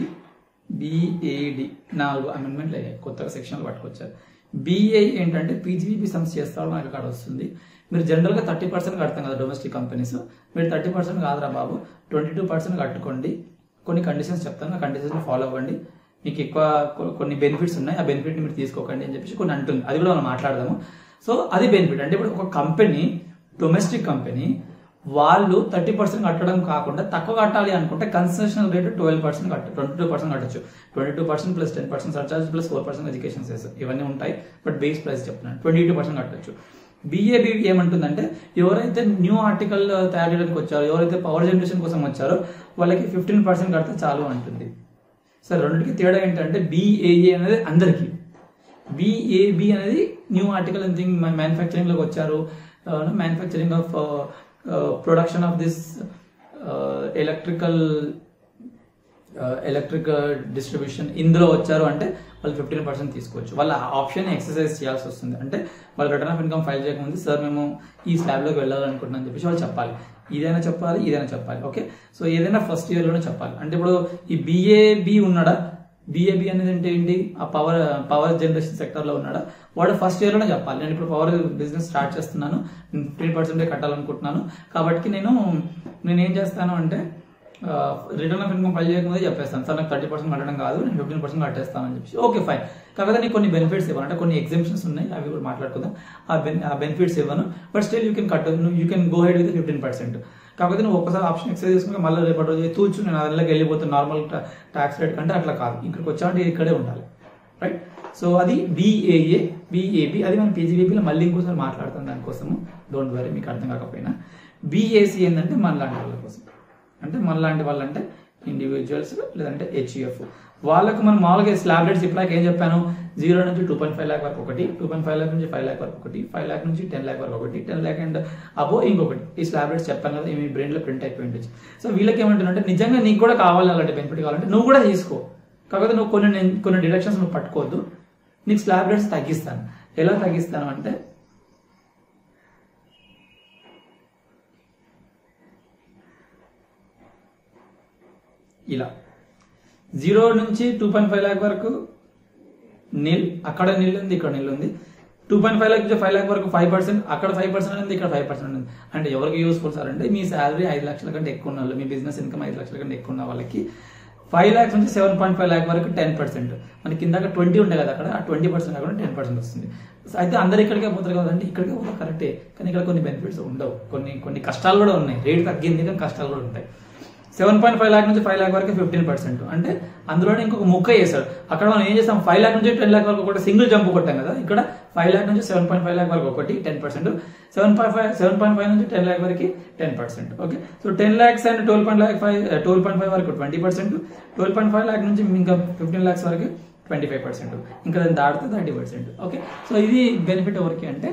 BAD నాలుగు అమెండ్మెంట్లు అయ్యాయి కొత్తగా సెక్షన్లు పట్టుకొచ్చారు బిఏ ఏంటంటే పీజీబీపీ సంస్థ చేస్తారు నాకు అక్కడ వస్తుంది మీరు జనరల్గా థర్టీ పర్సెంట్ కడతాం కదా డొమెస్టిక్ కంపెనీస్ మీరు థర్టీ పర్సెంట్ కాదురా బాబు ట్వంటీ టూ పర్సెంట్ కట్టుకోండి కొన్ని కండిషన్స్ చెప్తాను ఆ కండిషన్స్ ఫాలో అవ్వండి మీకు ఎక్కువ కొ- కొన్ని బెనిఫిట్స్ ఉన్నాయి ఆ బెనిఫిట్ మీరు తీసుకోకండి అని చెప్పేసి కొన్ని అంటుంది అది కూడా మనం మాట్లాడదాము సో అది బెనిఫిట్ అంటే ఇప్పుడు ఒక కంపెనీ డొమెస్టిక్ కంపెనీ వాళ్ళు థర్టీ పర్సెంట్ కట్టడం కాకుండా తక్కువ కట్టాలి అనుకుంటే కన్సెషనల్ రేట్ ట్వెల్వ్ పర్సెంట్ కట్ట ట్వంటీ టూ పర్సెంట్ కట్టచ్చు twenty two percent plus ten percent surcharge plus four percent education cess ఇవన్నీ ఉంటాయి బట్ బేస్ ప్రైస్ చెప్తున్నాను ట్వంటీ టూ పర్సెంట్ కట్టచ్చు బీఏబీ ఏమంటుందంటే ఎవరైతే న్యూ ఆర్టికల్ తయారు చేయడానికి వచ్చారో ఎవరైతే పవర్ జనరేషన్ కోసం వచ్చారో వాళ్ళకి ఫిఫ్టీన్ పర్సెంట్ కడితే చాలు అంటుంది సరే రెండింటికి తేడా ఏంటంటే బీఏఏ అనేది అందరికీ బిఏబి అనేది new article and thing manufacturing లోకి వచ్చారు manufacturing of production of this electrical electric distribution ఇందులో వచ్చారు అంటే వాళ్ళు ఫిఫ్టీన్ పర్సెంట్ తీసుకోవచ్చు వాళ్ళ ఆప్షన్ ఎక్సర్సైజ్ చేయాల్సి వస్తుంది అంటే వాళ్ళు రిటర్న్ ఆఫ్ ఇన్కమ్ ఫైల్ చేయకముందు సార్ మేము ఈ స్లాబ్లోకి వెళ్ళాలనుకుంటున్నాం అని చెప్పేసి వాళ్ళు చెప్పాలి ఇదైనా చెప్పాలి ఇదైనా చెప్పాలి ఓకే సో ఏదైనా ఫస్ట్ ఇయర్లోనే చెప్పాలి అంటే ఇప్పుడు ఈ బిఏబి ఉన్నాడా బిఏబి అనేది అంటే ఏంటి ఆ పవర్ పవర్ జనరేషన్ సెక్టర్ లో ఉన్నాడా వాడు ఫస్ట్ ఇయర్ లోనే చెప్పాలి నేను ఇప్పుడు పవర్ బిజినెస్ స్టార్ట్ చేస్తున్నాను ఫిఫ్టీన్ పర్సెంటే కట్టాలనుకుంటున్నాను కాబట్టి నేను నేను ఏం చేస్తాను అంటే రిటర్న్ ఆఫ్ ఇన్కమ్ ఫైల్ చేయకముందే చెప్పేస్తాను సార్ నాకు థర్టీ పర్సెంట్ కట్టడం కాదు నేను ఫిఫ్టీన్ పర్సెంట్ కట్టేస్తాను అని చెప్పి ఓకే ఫైన్ కాకపోతే నీకు కొన్ని బెనిఫిట్స్ ఇవ్వను అంటే కొన్ని ఎగ్జామ్షన్స్ ఉన్నాయి అవి కూడా మాట్లాడుకుందాం ఆ బెన్ ఆ బెనిఫిట్స్ ఇవ్వను but still you can cut you can go ahead with fifteen percent కాకపోతే నువ్వు ఒక్కసారి ఆప్షన్ ఎక్సైజ్ చేసుకుని మళ్ళీ రేపటి రోజు తూచు నేను అదిలోకి వెళ్ళిపోతాను నార్మల్ ట్యాక్స్ రేట్ కంటే అట్లా కాదు ఇక్కడికి వచ్చామంటే ఇక్కడే ఉండాలి రైట్ సో అది బిఏఏ బిఏబి అది మనం పీజీబీపీలో మళ్ళీ ఇంకోసారి మాట్లాడతాం దానికోసము డోంట్ వరీ మీకు అర్థం కాకపోయినా బిఏసి ఏంటంటే మనలాంటి వాళ్ళ కోసం అంటే మనలాంటి వాళ్ళంటే ఇండివిజువల్స్ లేదంటే హెచ్యుఎఫ్ వాళ్ళకు మనం మామూలుగా స్లాబ్ రేట్స్ ఇప్పుడు ఏం చెప్పాను జీరో నుంచి టూ పాయింట్ ఫైవ్ ల్యాక్ వరకు ఒకటి టూ పాయింట్ ఫైవ్ ల్యాక్ నుంచి ఫైవ్ ల్యాక్ వరకు ఒకటి ఫైవ్ ల్యాక్ నుంచి టెన్ ల్యాక్ వరకు ఒకటి టెన్ ల్యాక్ అండ్ అబో ఇంకొకటి ఈ స్లాబ్ రేట్స్ చెప్పాను కదా మీ బ్రెయిన్ లో ప్రింట్ అయిపోయి ఉంటుంది సో వీళ్ళకి ఏమంటారంటే నిజంగా నీకు కూడా కావాలి అలాంటి బెనిఫిట్ కావాలంటే నువ్వు కూడా తీసుకో కాకపోతే నువ్వు కొన్ని నేను- కొన్ని డిడక్షన్స్ నువ్వు పట్టుకోవద్దు నీకు స్లాబ్ రేట్స్ తగ్గిస్తాను ఎలా తగ్గిస్తాను అంటే ఇలా జీరో నుంచి టూ పాయింట్ ఫైవ్ ల్యాక్ వరకు నిల్ అక్కడ నిల్ ఉంది ఇక్కడ నిల్ ఉంది టూ పాయింట్ ఫైవ్ ల్యాక్ నుంచి ఫైవ్ ల్యాక్ వరకు ఫైవ్ పర్సెంట్ అక్కడ ఫైవ్ పర్సెంట్ ఉంది ఇక్కడ ఫైవ్ పర్సెంట్ ఉంది అంటే ఎవరికి యూస్ఫుల్ సార్ అంటే మీ శాలరీ ఐదు లక్షల కంటే ఎక్కువ ఉన్న వాళ్ళు మీ బిజినెస్ ఇన్కమ్ ఐదు లక్షల కంటే ఎక్కువ ఉన్న వాళ్ళకి ఫైవ్ ల్యాక్స్ నుంచి సెవెన్ పాయింట్ ఫైవ్ ల్యాక్ వరకు టెన్ పర్సెంట్ మనకి కింద ట్వంటీ ఉంటాయి కదా అక్కడ ఆ ట్వంటీ పర్సెంట్ కాకుండా టెన్ పర్సెంట్ వస్తుంది సో అయితే అందరు ఇక్కడికే పోతారు కదంటే ఇక్కడికే పోతారు కరెక్టే కానీ ఇక్కడ కొన్ని బెనిఫిట్స్ ఉండవు కొన్ని కొన్ని కష్టాలు కూడా ఉన్నాయి రేట్ తగ్గింది కానీ కష్టాలు కూడా ఉంటాయి సెవెన్ పాయింట్ ఫైవ్ ల్యాక్ నుంచి ఫైవ్ ల్యాక్ వరకు ఫిఫ్టీన్ పర్సెంట్ అంటే అందులోనే ఇంకొక ముక్క వేసాడు అక్కడ మనం ఏం చేస్తాం ఫైవ్ ల్యాక్ నుంచి టెన్ ల్యాక్ వరకు ఒకటి సింగిల్ జంప్ కొట్టాం కదా ఇక్కడ ఫైవ్ ల్యాక్ నుంచి సెవెన్ పాయింట్ ఫైవ్ ల్యాక్ వరకు ఒకటి ten percent seven point five seven point five నుంచి టెన్ ల్యాక్ వరకు ten percent okay so ten lakhs and twelve point lakh five twelve point five వరకు twenty percent twelve point five lakh నుంచి ఇంకా ఫిఫ్టీన్ ల్యాక్స్ వరకు twenty five percent ఇంకా దాన్ని దాటితే థర్టీ పర్సెంట్ ఓకే సో ఇది బెనిఫిట్ ఎవరికి అంటే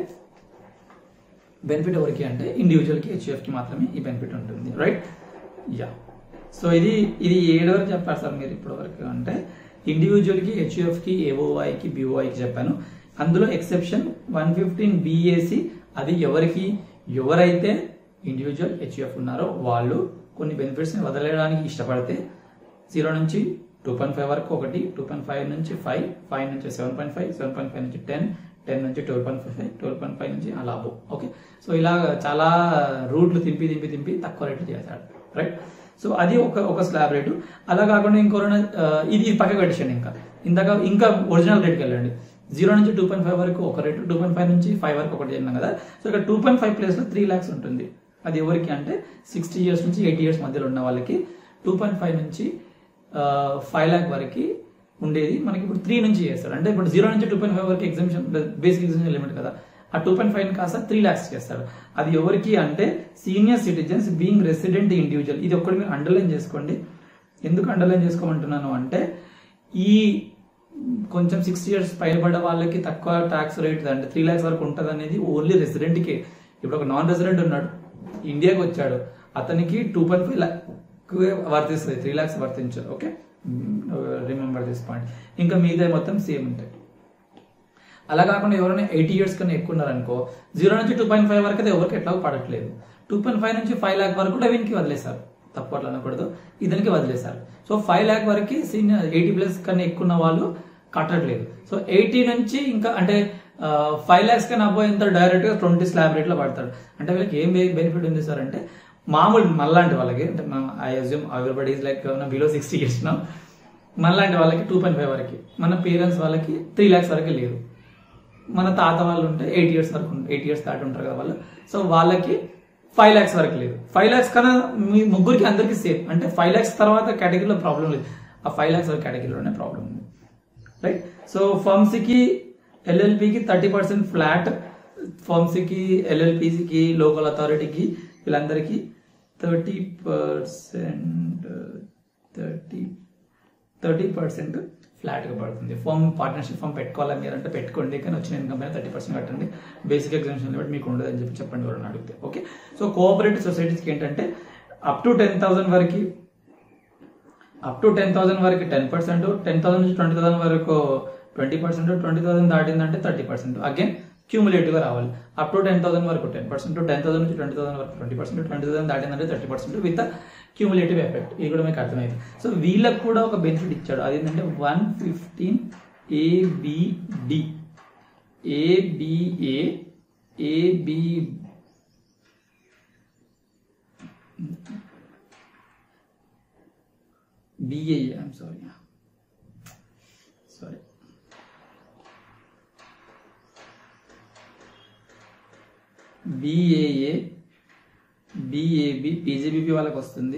బెనిఫిట్ ఎవరికి అంటే ఇండివిజువల్కి హెచ్ఎఫ్కి మాత్రమే ఈ బెనిఫిట్ ఉంటుంది రైట్ యా సో ఇది ఇది ఏడు వరకు చెప్పారు సార్ మీరు ఇప్పటి వరకు అంటే ఇండివిజువల్కి హెచ్ఎఫ్కి ఏఓఐకి బిఓఐకి చెప్పాను అందులో ఎక్సెప్షన్ వన్ ఫిఫ్టీన్ బిఏసి అది ఎవరికి ఎవరైతే ఇండివిజువల్ హెచ్ఎఫ్ ఉన్నారో వాళ్ళు కొన్ని బెనిఫిట్స్ని వదిలేయడానికి ఇష్టపడితే జీరో నుంచి టూ పాయింట్ ఫైవ్ వరకు ఒకటి టూ పాయింట్ ఫైవ్ నుంచి ఫైవ్ ఫైవ్ నుంచి seven point five seven point five నుంచి టెన్ టెన్ నుంచి twelve point five twelve point five నుంచి అలా అబో ఓకే సో ఇలా చాలా రూట్లు తింపి తింపి తింపి తక్కువ రేటు చేశాడు రైట్ సో అది ఒక ఒక స్లాబ్ రేటు అలా కాకుండా ఇంకోరైనా ఆ, ఇది ఇది పక్కకు పెట్టేసండి ఇంకా ఇందాక ఇంకా ఒరిజినల్ రేట్కి వెళ్ళండి జీరో నుంచి టూ పాయింట్ ఫైవ్ వరకు ఒక రేటు టూ పాయింట్ ఫైవ్ నుంచి ఫైవ్ వరకు ఒకటి చెప్పినాం కదా సో ఇక్కడ టూ పాయింట్ ఫైవ్ ప్లేస్లో త్రీ ల్యాక్స్ ఉంటుంది అది ఎవరికి అంటే సిక్స్టీ ఇయర్స్ నుంచి ఎయిటీ ఇయర్స్ మధ్యలో ఉన్న వాళ్ళకి టూ పాయింట్ ఫైవ్ నుంచి ఫైవ్ ల్యాక్ వరకు ఉండేది మనకి ఇప్పుడు త్రీ నుంచి చేస్తాడు అంటే ఇప్పుడు జీరో నుంచి టూ పాయింట్ ఫైవ్ వరకు ఎగ్జామిషన్ బేసిక్ ఎగ్జామిషన్ లిమిట్ కదా ఆ టూ పాయింట్ ఫైవ్ కాస్త త్రీ ల్యాక్స్ చేస్తాడు అది ఎవరికి అంటే senior citizens being resident individual ఇది ఒక్కటి మీరు అండర్లైన్ చేసుకోండి ఎందుకు అండర్లైన్ చేసుకోమంటున్నాను అంటే ఈ కొంచెం సిక్స్ ఇయర్స్ పైబడ్డ వాళ్ళకి తక్కువ ట్యాక్స్ రేట్ అంటే త్రీ ల్యాక్స్ వరకు ఉంటుంది అనేది ఓన్లీ రెసిడెంట్కి ఇప్పుడు ఒక నాన్ రెసిడెంట్ ఉన్నాడు ఇండియాకి వచ్చాడు అతనికి టూ పాయింట్ ఫైవ్ ల్యాక్ వర్తిస్తుంది త్రీ ల్యాక్స్ వర్తించదు ఓకే రిమెంబర్ దిస్ పాయింట్ ఇంకా మిగతా మొత్తం సేమ్ ఉంటాయి అలా కాకుండా ఎవరైనా ఎయిటీ ఇయర్స్ కన్నా ఎక్కువ ఉన్నారనుకో జీరో నుంచి టూ పాయింట్ ఫైవ్ వరకు అయితే ఎవరికి ఎట్లా పడట్లేదు టూ పాయింట్ ఫైవ్ నుంచి ఫైవ్ ల్యాక్ వరకు కూడా వీనికి వదిలేశారు తప్పు అట్లా అనకూడదు ఇతనికి వదిలేశారు సో ఫైవ్ ల్యాక్ వరకు సీనియర్ ఎయిటీ ప్లస్ కన్నా ఎక్కువ ఉన్న వాళ్ళు కట్టట్లేదు సో ఎయిటీ నుంచి ఇంకా అంటే ఫైవ్ ల్యాక్స్ కన్నా అబ్బాయి ఎంత డైరెక్ట్ గా ట్వంటీ స్లాబ్ రేట్ లో పడతాడు అంటే వీళ్ళకి ఏం బెనిఫిట్ ఉంది సార్ అంటే మామూలు మళ్ళాంటి వాళ్ళకి అంటే I assume everybody is like below sixty years నా మనలాంటి వాళ్ళకి టూ పాయింట్ ఫైవ్ వరకు మన పేరెంట్స్ వాళ్ళకి త్రీ ల్యాక్స్ వరకు లేదు మన తాత వాళ్ళు ఉంటే ఎయిట్ ఇయర్స్ వరకు ఎయిట్ ఇయర్స్ దాటి ఉంటారు కదా వాళ్ళు సో వాళ్ళకి ఫైవ్ ల్యాక్స్ వరకు లేదు ఫైవ్ ల్యాక్స్ కన్నా మీ ముగ్గురికి అందరికీ సేమ్ అంటే ఫైవ్ ల్యాక్స్ తర్వాత కేటగిరీలో ప్రాబ్లం లేదు ఆ ఫైవ్ ల్యాక్స్ వరకు కేటగిరీలోనే ప్రాబ్లం ఉంది రైట్ సో ఫార్మసీకి ఎల్ఎల్పికి థర్టీ పర్సెంట్ ఫ్లాట్ ఫార్మసీకి ఎల్ఎల్పికి లోకల్ అథారిటీకి వీళ్ళందరికీ thirty percent thirty thirty percent ఫ్లాట్గా పడుతుంది ఫామ్ పార్ట్నర్షిప్ ఫామ్ పెట్టుకోవాలా మీరు అంటే పెట్టుకోండి కానీ వచ్చిన ఇన్కమ్ పైన థర్టీ పర్సెంట్ కట్టండి బేసిక్ ఎగ్జామ్షన్ బట్టి మీకు ఉండదు అని చెప్పి చెప్పండి ఎవరైనా అడిగితే ఓకే సో కోఆపరేటివ్ సొసైటీస్కి ఏంటంటే అప్ టు టెన్ థౌసండ్ వరకు అప్ టు టెన్ థౌసండ్ వరకు టెన్ పర్సెంట్ టెన్ థౌసండ్ నుంచి ట్వంటీ థౌసండ్ వరకు ట్వంటీ పర్సెంట్ ట్వంటీ థౌసండ్ దాటిందంటే థర్టీ పర్సెంట్ అగైన్ క్యూములేటివ్ గా రావాలి అప్ టు టెన్ థౌసండ్ వరకు టెన్ పర్సెంట్ టెన్ థౌసండ్ నుంచి ట్వంటీ థౌసండ్ వరకు ట్వంటీ పర్సెంట్ ట్వంటీ థౌసండ్ దాటిందంటే thirty percent with cumulative effect ఇది కూడా మీకు అర్థమైంది సో వీళ్ళకి కూడా ఒక బెనిఫిట్ ఇచ్చాడు అదేంటంటే one fifteen ABD ABA AB BA I'm sorry sorry BAA BAB PGBP వాళ్ళకి వస్తుంది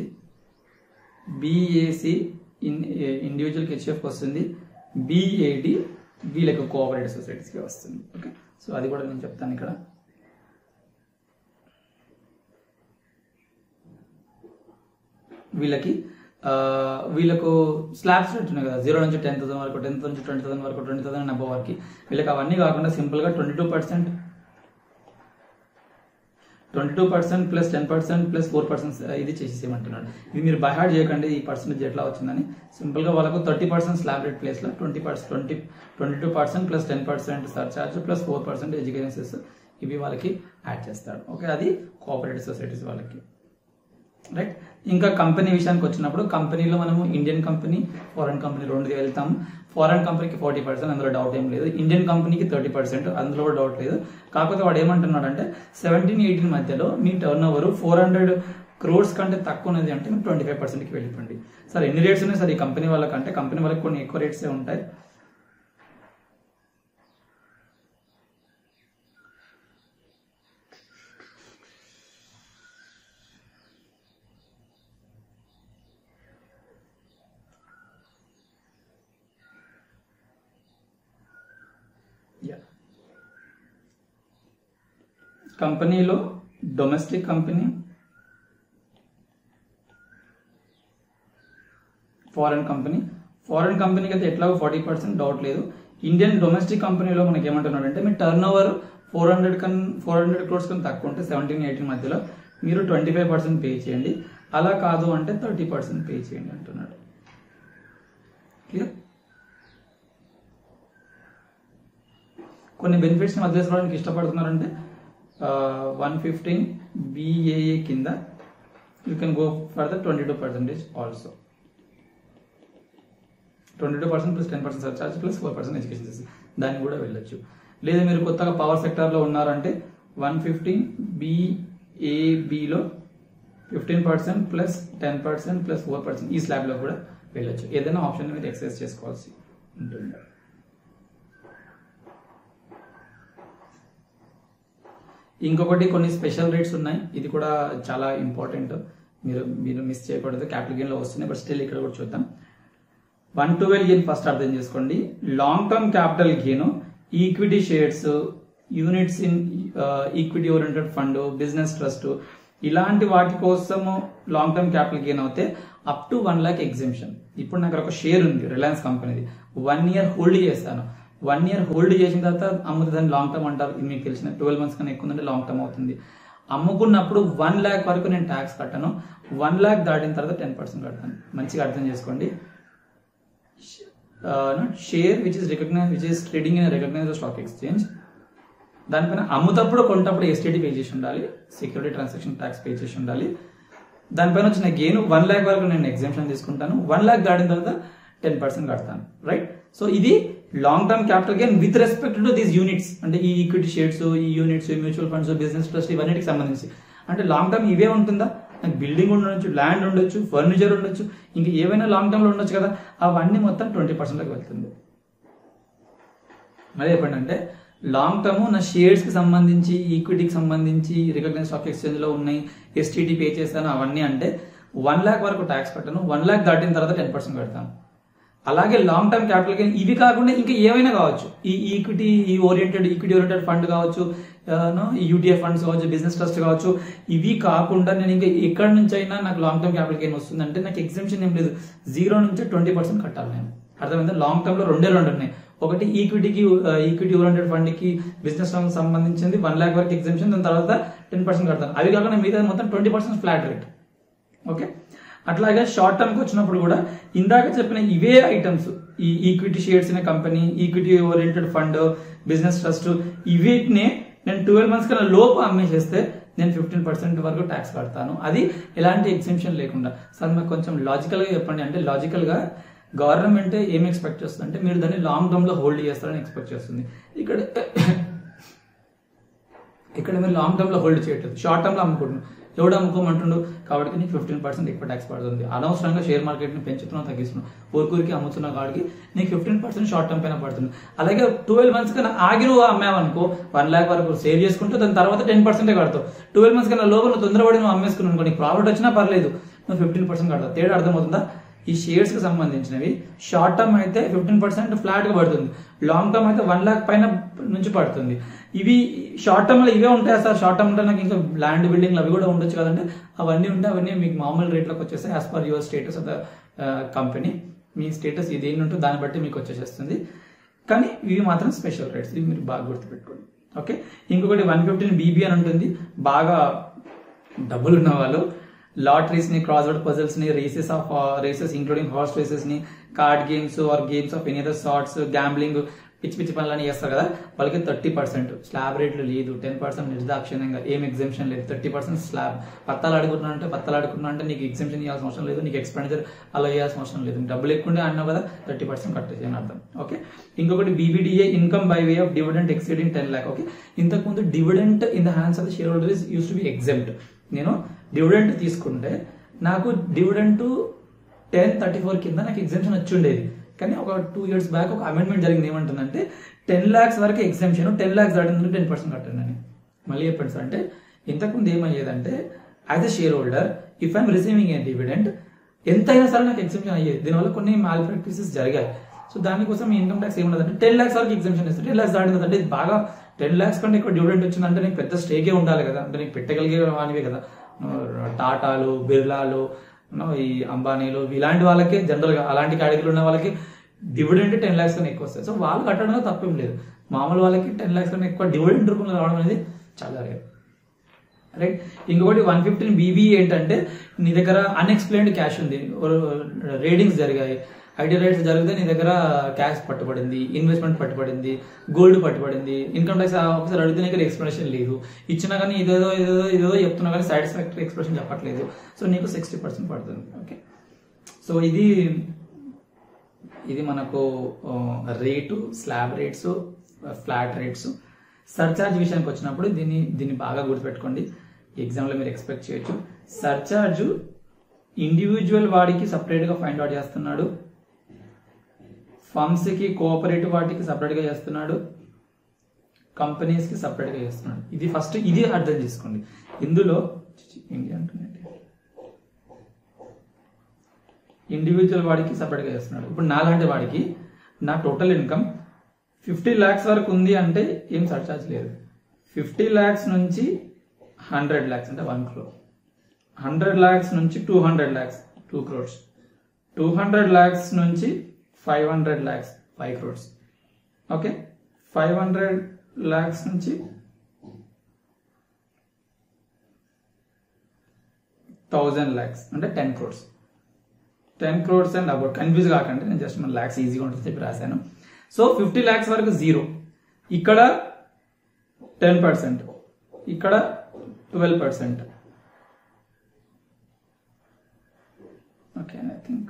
బిఏసి ఇన్ ఇండివిజువల్ హెచ్ఎఫ్ వస్తుంది బిఏడి వీళ్ళకి కోఆపరేటివ్ సొసైటీస్కి వస్తుంది ఓకే సో అది కూడా నేను చెప్తాను ఇక్కడ వీళ్ళకి వీళ్ళకు స్లాబ్స్ ఉన్నాయి కదా జీరో నుంచి టెన్ థౌసండ్ వరకు టెన్ నుంచి ట్వంటీ థౌసండ్ వరకు ట్వంటీ థౌసండ్ అబ్బో వరకు వీళ్ళకి అవన్నీ కాకుండా సింపుల్ గా twenty two percent twenty two percent plus ten percent plus four percent ఇది చేసేసేయమంటున్నాడు ఇది మీరు బైహార్డ్ చేయకండి ఈ పర్సెంటేజ్ ఎట్లా వచ్చిందని సింపుల్ గా వాళ్ళకు thirty percent slab rate place లో twenty percent twenty twenty two percent plus ten percent surcharge plus four percent education cess ఇవి వాళ్ళకి యాడ్ చేస్తాడు ఓకే అది కోఆపరేటివ్ సొసైటీస్ వాళ్ళకి రైట్ ఇంకా కంపెనీ విషయానికి వచ్చినప్పుడు కంపెనీలో మనము ఇండియన్ కంపెనీ ఫారెన్ కంపెనీ రెండు వెళ్తాము ఫారెన్ కంపెనీకి ఫార్టీ పర్సెంట్ అందులో డౌట్ ఏం లేదు ఇండియన్ కంపెనీకి థర్టీ పర్సెంట్ అందులో కూడా డౌట్ లేదు కాకపోతే వాడు ఏమంటున్నాడు అంటే సెవెంటీన్ ఎయిటీన్ మధ్యలో మీ turnover four hundred crores కంటే తక్కువ ఉన్నది అంటే మీరు ట్వంటీ ఫైవ్ పర్సెంట్కి వెళ్ళిపోండి సార్ ఎన్ని రేట్స్ ఉన్నాయి సార్ ఈ కంపెనీ వాళ్ళకంటే కంపెనీ వాళ్ళకి కొన్ని ఎక్కువ రేట్సే ఉంటాయి యా కంపెనీలో domestic company foreign company foreign కంపెనీకి అయితే ఎట్లాగో ఫార్టీ పర్సెంట్ డౌట్ లేదు ఇండియన్ డొమెస్టిక్ కంపెనీలో మనకి ఏమంటున్నాడు అంటే మీ టర్న్ ఓవర్ ఫోర్ హండ్రెడ్ కన్ ఫోర్ హండ్రెడ్ క్రోర్స్ కన్నా తక్కువ ఉంటే సెవెంటీన్ ఎయిటీన్ మధ్యలో మీరు ట్వంటీ ఫైవ్ పర్సెంట్ పే చేయండి అలా కాదు అంటే థర్టీ పర్సెంట్ పే చేయండి అంటున్నాడు క్లియర్ కొన్ని బెనిఫిట్స్ని వదిలేసుకోవడానికి ఇష్టపడుతున్నారంటే వన్ ఫిఫ్టీన్ బిఏఏ కింద you can go for the twenty two percentage also twenty two percent plus ten percent surcharge plus four percent education fees దానికి కూడా వెళ్ళొచ్చు లేదా మీరు కొత్తగా పవర్ సెక్టార్లో ఉన్నారంటే వన్ ఫిఫ్టీన్ బిఏబిలో fifteen percent plus ten percent plus four percent ఈ స్లాబ్లో కూడా వెళ్ళొచ్చు ఏదైనా ఆప్షన్ మీరు ఎక్సర్సైజ్ చేసుకోవాల్సి ఉంటుంది ఇంకొకటి కొన్ని స్పెషల్ రేట్స్ ఉన్నాయి ఇది కూడా చాలా ఇంపార్టెంట్ మీరు మీరు మిస్ చేయకూడదు క్యాపిటల్ గెయిన్ లో వస్తున్నాయి బట్ స్టిల్ ఇక్కడ కూడా చూద్దాం వన్ ట్వెల్వ్ గెయిన్ ఫస్ట్ అర్థం చేసుకోండి long term capital gain equity shares units in equity oriented fund business trust ఇలాంటి వాటి కోసము లాంగ్ టర్మ్ క్యాపిటల్ గెయిన్ అవుతే up to one lakh exhibition ఇప్పుడు నాకు ఒక షేర్ ఉంది రిలయన్స్ కంపెనీది వన్ ఇయర్ హోల్డ్ చేస్తాను వన్ ఇయర్ హోల్డ్ చేసిన తర్వాత అమ్ముతుంది దాన్ని లాంగ్ టర్మ్ అంటారు ఇది మీకు తెలిసిన ట్వెల్వ్ మంత్స్ కన్నా ఎక్కువ ఉందంటే లాంగ్ టర్మ్ అవుతుంది అమ్ముకున్నప్పుడు వన్ ల్యాక్ వరకు నేను ట్యాక్స్ కట్టాను వన్ ల్యాక్ దాటిన తర్వాత టెన్ పర్సెంట్ కడతాను మంచిగా అర్థం చేసుకోండి share which is recognise which is trading in recognise stock exchange దానిపైన అమ్ముతప్పుడు కొంటప్పుడు ఎస్టీడీ పే చేసి ఉండాలి సెక్యూరిటీ ట్రాన్సాక్షన్ ట్యాక్స్ పే చేసి ఉండాలి దానిపైన వచ్చిన గెయిన్ వన్ ల్యాక్ వరకు నేను ఎగ్జామ్షన్ తీసుకుంటాను వన్ ల్యాక్ దాటిన తర్వాత టెన్ పర్సెంట్ కడతాను రైట్ సో ఇది long term capital gain with respect to these units అంటే ఈ ఈక్విటీ షేర్స్ ఈ units mutual funds business trust ఇవన్నిటికి సంబంధించి అంటే లాంగ్ టర్మ్ ఇవే ఉంటుందా నాకు బిల్డింగ్ ఉండొచ్చు ల్యాండ్ ఉండొచ్చు ఫర్నిచర్ ఉండొచ్చు ఇంకా ఏవైనా లాంగ్ టర్మ్ లో ఉండొచ్చు కదా అవన్నీ మొత్తం ట్వంటీ పర్సెంట్కి వెళ్తుంది మరి చెప్పండి అంటే లాంగ్ టర్మ్ నా షేర్స్ కి సంబంధించి ఈక్విటీకి సంబంధించి రికగ్నైజ్ స్టాక్ ఎక్స్చేంజ్ లో ఉన్నాయి ఎస్టీటీ పే చేస్తాను అవన్నీ అంటే వన్ ల్యాక్ వరకు ట్యాక్స్ కట్టాను వన్ ల్యాక్ దాటిన తర్వాత టెన్ పర్సెంట్ కడతాను అలాగే లాంగ్ టర్మ్ క్యాపిటల్ గెయిన్ ఇవి కాకుండా ఇంకా ఏమైనా కావచ్చు ఈ ఈక్విటీ ఈ ఓరియంటెడ్ ఈక్విటీ ఓరియంటెడ్ ఫండ్ కావచ్చు ఈ యూటీఎఫ్ ఫండ్స్ కావచ్చు బిజినెస్ ట్రస్ట్ కావచ్చు ఇవి కాకుండా నేను ఇంకా ఎక్కడి నుంచి అయినా నాకు లాంగ్ టర్మ్ క్యాపిటల్ గెయిన్ వస్తుందంటే నాకు ఎగ్జామ్షన్ ఏం లేదు జీరో నుంచి ట్వంటీ పర్సెంట్ కట్టాలి నేను అర్థమైందా లాంగ్ టర్మ్ లో రెండే రెండు ఉన్నాయి ఒకటి ఈక్విటీకి ఈక్విటీ ఓరియంటెడ్ ఫండ్ కి బిజినెస్ సంబంధించింది వన్ లాక్ వరకు ఎగ్జామ్షన్ దాని తర్వాత టెన్ పర్సెంట్ కడతాను అవి కాకుండా మిగతా మొత్తం twenty percent flat rate okay అట్లాగే షార్ట్ టర్మ్ కి వచ్చినప్పుడు కూడా ఇందాక చెప్పిన ఇవే ఐటమ్స్ ఈ ఈక్విటీ షేర్స్ అనే company equity oriented fund business trust ఇవీటినే నేను ట్వెల్వ్ మంత్స్ కన్నా లోపు అమ్మేసేస్తే నేను ఫిఫ్టీన్ పర్సెంట్ వరకు ట్యాక్స్ కడతాను అది ఎలాంటి ఎగ్జిబిషన్ లేకుండా సార్ నాకు కొంచెం లాజికల్ గా చెప్పండి అంటే లాజికల్ గా గవర్నమెంట్ ఏం ఎక్స్పెక్ట్ చేస్తుంది అంటే మీరు దాన్ని లాంగ్ టర్మ్ లో హోల్డ్ చేస్తారని ఎక్స్పెక్ట్ చేస్తుంది ఇక్కడ ఇక్కడ మీరు లాంగ్ టర్మ్ లో హోల్డ్ చేయట్లేదు షార్ట్ టర్మ్ లో అమ్ముకుంటున్నారు ఎవడు అమ్ముకోమంటుండు కాబట్టి నీకు ఫిఫ్టీన్ పర్సెంట్ ఎక్కువ ట్యాక్స్ పడుతుంది అనవసరంగా షేర్ మార్కెట్ ని పెంచుతున్నావు తగ్గిస్తున్నావు ఊరికూరికి అమ్ముతున్న కాడికి నీకు ఫిఫ్టీన్ పర్సెంట్ షార్ట్ టర్మ్ పైన పడుతుంది అలాగే ట్వెల్వ్ మంత్స్ కన్నా ఆగి నువ్వు అమ్మావనుకో వన్ లాక్ వరకు సేవ్ చేసుకుంటూ దాని తర్వాత టెన్ పర్సెంటే కడతావు ట్వెల్వ్ మంత్స్ కన్నా లోపల నువ్వు తొందరపడి నువ్వు అమ్మేసుకున్నావు అనుకో నీకు ప్రాఫిట్ వచ్చినా పర్లేదు నువ్వు ఫిఫ్టీన్ పర్సెంట్ కడతావు తేడా అర్థమవుతుందా ఈ షేర్స్ కి సంబంధించినవి షార్ట్ టర్మ్ అయితే ఫిఫ్టీన్ పర్సెంట్ ఫ్లాట్ గా పడుతుంది లాంగ్ టర్మ్ అయితే వన్ లాక్ పైన నుంచి పడుతుంది ఇవి షార్ట్ టర్మ్ లో ఇవే ఉంటాయి సార్ షార్ట్ టర్మ్ లో నాకు ఇంకా ల్యాండ్ బిల్డింగ్ అవి కూడా ఉండొచ్చు కదంటే అవన్నీ ఉంటే అవన్నీ మీకు మామూలు రేట్లోకి వచ్చేస్తాయి as per your status of the company మీ స్టేటస్ ఇది ఏంటి ఉంటుందో దాన్ని బట్టి మీకు వచ్చేసేస్తుంది కానీ ఇవి మాత్రం స్పెషల్ రేట్స్ ఇవి మీరు బాగా గుర్తుపెట్టుకోండి ఓకే ఇంకొకటి వన్ ఫిఫ్టీన్ బీబీ అని ఉంటుంది బాగా డబ్బులు ఉన్న వాళ్ళు లాటరీస్ ని క్రాస్ వర్డ్ పజల్స్ ని races of races including horse races ని card games or games of any other sorts gambling పిచ్చి పిచ్చి పనులని చేస్తారు కదా వాళ్ళకి థర్టీ పర్సెంట్ స్లాబ్ రేట్లు లేదు టెన్ పర్సెంట్ నిర్దాక్షిణ్యంగా ఏం ఎగ్జామ్షన్ లేదు థర్టీ పర్సెంట్ స్లాబ్ పత్తాలు అడుగుతున్నా అంటే పత్తాలు అడుగుతున్నా అంటే నీకు ఎగ్జామ్షన్ ఇవ్వాల్సిన అవసరం లేదు నీకు ఎక్స్పెండిచర్ అలా చేయాల్సిన అవసరం లేదు డబ్బులు ఎక్కువ అన్నావు కదా థర్టీ పర్సెంట్ కట్టేసి అని అర్థం ఓకే ఇంకొకటి BBDA income by way of dividend exceeding ten lakh okay ఇంతకుముందు dividend in the hands of the shareholder is use to be exempt నేను డివిడెంట్ తీసుకుంటే నాకు డివిడెంట్ టెన్ థర్టీ ఫోర్ కింద నాకు ఎగ్జామ్షన్ వచ్చి ఉండేది కానీ ఒక టూ ఇయర్స్ బ్యాక్ ఒక అమెండ్మెంట్ జరిగింది ఏమంటుందంటే టెన్ ల్యాక్స్ వరకు ఎగ్జామ్షన్ టెన్ ల్యాక్స్ దాటిందంటే టెన్ పర్సెంట్ కట్టండి అని మళ్ళీ చెప్పండి సార్ అంటే ఇంతకుముందు ఏమయ్యేదంటే as a shareholder if I'm receiving a dividend ఎంతైనా సరే నాకు ఎగ్జామ్షన్ అయ్యేది దీనివల్ల కొన్ని మాల్ ప్రాక్టీసెస్ జరిగాయి సో దానికోసం మీ ఇన్కమ్ ట్యాక్స్ ఏముండదంటే టెన్ ల్యాక్స్ వరకు ఎగ్జామ్షన్ ఇస్తారు టెన్ ల్యాక్స్ దాటిందంటే ఇది బాగా టెన్ ల్యాక్స్ కంటే ఎక్కువ డివిడెంట్ వచ్చిందంటే నీకు పెద్ద స్టేకే ఉండాలి కదా అంటే నీకు పెట్టగలిగే వానివే కదా టాటాలు బిర్లాలు you know, ఈ అంబానీలు ఇలాంటి వాళ్ళకే జనరల్ గా అలాంటి కేటగిరీ ఉన్న వాళ్ళకి డివిడెంట్ టెన్ ల్యాక్స్ కన్నా ఎక్కువ వస్తాయి సో వాళ్ళు కట్టడంలో తప్పేం లేదు మామూలు వాళ్ళకి టెన్ ల్యాక్స్ కన్నా ఎక్కువ డివిడెంట్ రూపంలో రావడం అనేది చాలా రేర్ రైట్ ఇంకొకటి వన్ ఫిఫ్టీన్ బీబీ ఏంటంటే నీ దగ్గర అన్ఎక్స్ప్లెయిన్డ్ క్యాష్ ఉంది రేటింగ్స్ జరిగాయి ఐటీ రైట్స్ జరిగితే నీ దగ్గర క్యాష్ పట్టుబడింది ఇన్వెస్ట్మెంట్ పట్టుబడింది గోల్డ్ పట్టుబడింది ఇన్కమ్ ట్యాక్స్ ఆఫీసర్ అడిగితే నీకు ఎక్స్ప్లెనేషన్ లేదు ఇచ్చినా కానీ ఇదేదో ఇదేదో ఇదేదో చెప్తున్నా కానీ సాటిస్ఫాక్టరీ ఎక్స్ప్రెషన్ చెప్పట్లేదు సో నీకు సిక్స్టీ పర్సెంట్ పడుతుంది ఓకే సో ఇది ఇది మనకు rate slab rates flat rates surcharge విషయానికి వచ్చినప్పుడు దీన్ని దీన్ని బాగా గుర్తుపెట్టుకోండి ఎగ్జామ్లో మీరు ఎక్స్పెక్ట్ చేయొచ్చు సర్చార్జ్ ఇండివిజువల్ వాడికి సపరేట్గా ఫైండ్ అవుట్ చేస్తున్నాడు ఫర్మ్స్ కి కోఆపరేటివ్ వాటికి సపరేట్ గా చేస్తున్నాడు కంపెనీస్ కి సపరేట్ గా చేస్తున్నాడు ఇది ఫస్ట్ ఇది అర్థం చేసుకోండి ఇందులో ఇండియా అంటున్నట్టు ఇండివిజువల్ వాడికి సపరేట్ గా చేస్తున్నాడు ఇప్పుడు నాలాంటి వాడికి నా టోటల్ ఇన్కమ్ ఫిఫ్టీ ల్యాక్స్ వరకు ఉంది అంటే ఏం సర్చార్జ్ లేదు ఫిఫ్టీ ల్యాక్స్ నుంచి హండ్రెడ్ ల్యాక్స్ అంటే వన్ క్రోర్ హండ్రెడ్ ల్యాక్స్ నుంచి two hundred lakhs two crores two hundred lakhs నుంచి five hundred lakhs five crores okay five hundred lakhs నుంచి థౌజండ్ ల్యాక్స్ అంటే ten crores ten crores and about confuse కాకండి నేను జస్ట్ మన ల్యాక్స్ ఈజీగా ఉంటుంది చెప్పి రాశాను సో ఫిఫ్టీ ల్యాక్స్ వరకు జీరో ఇక్కడ టెన్ పర్సెంట్ ఇక్కడ twelve percent okay I think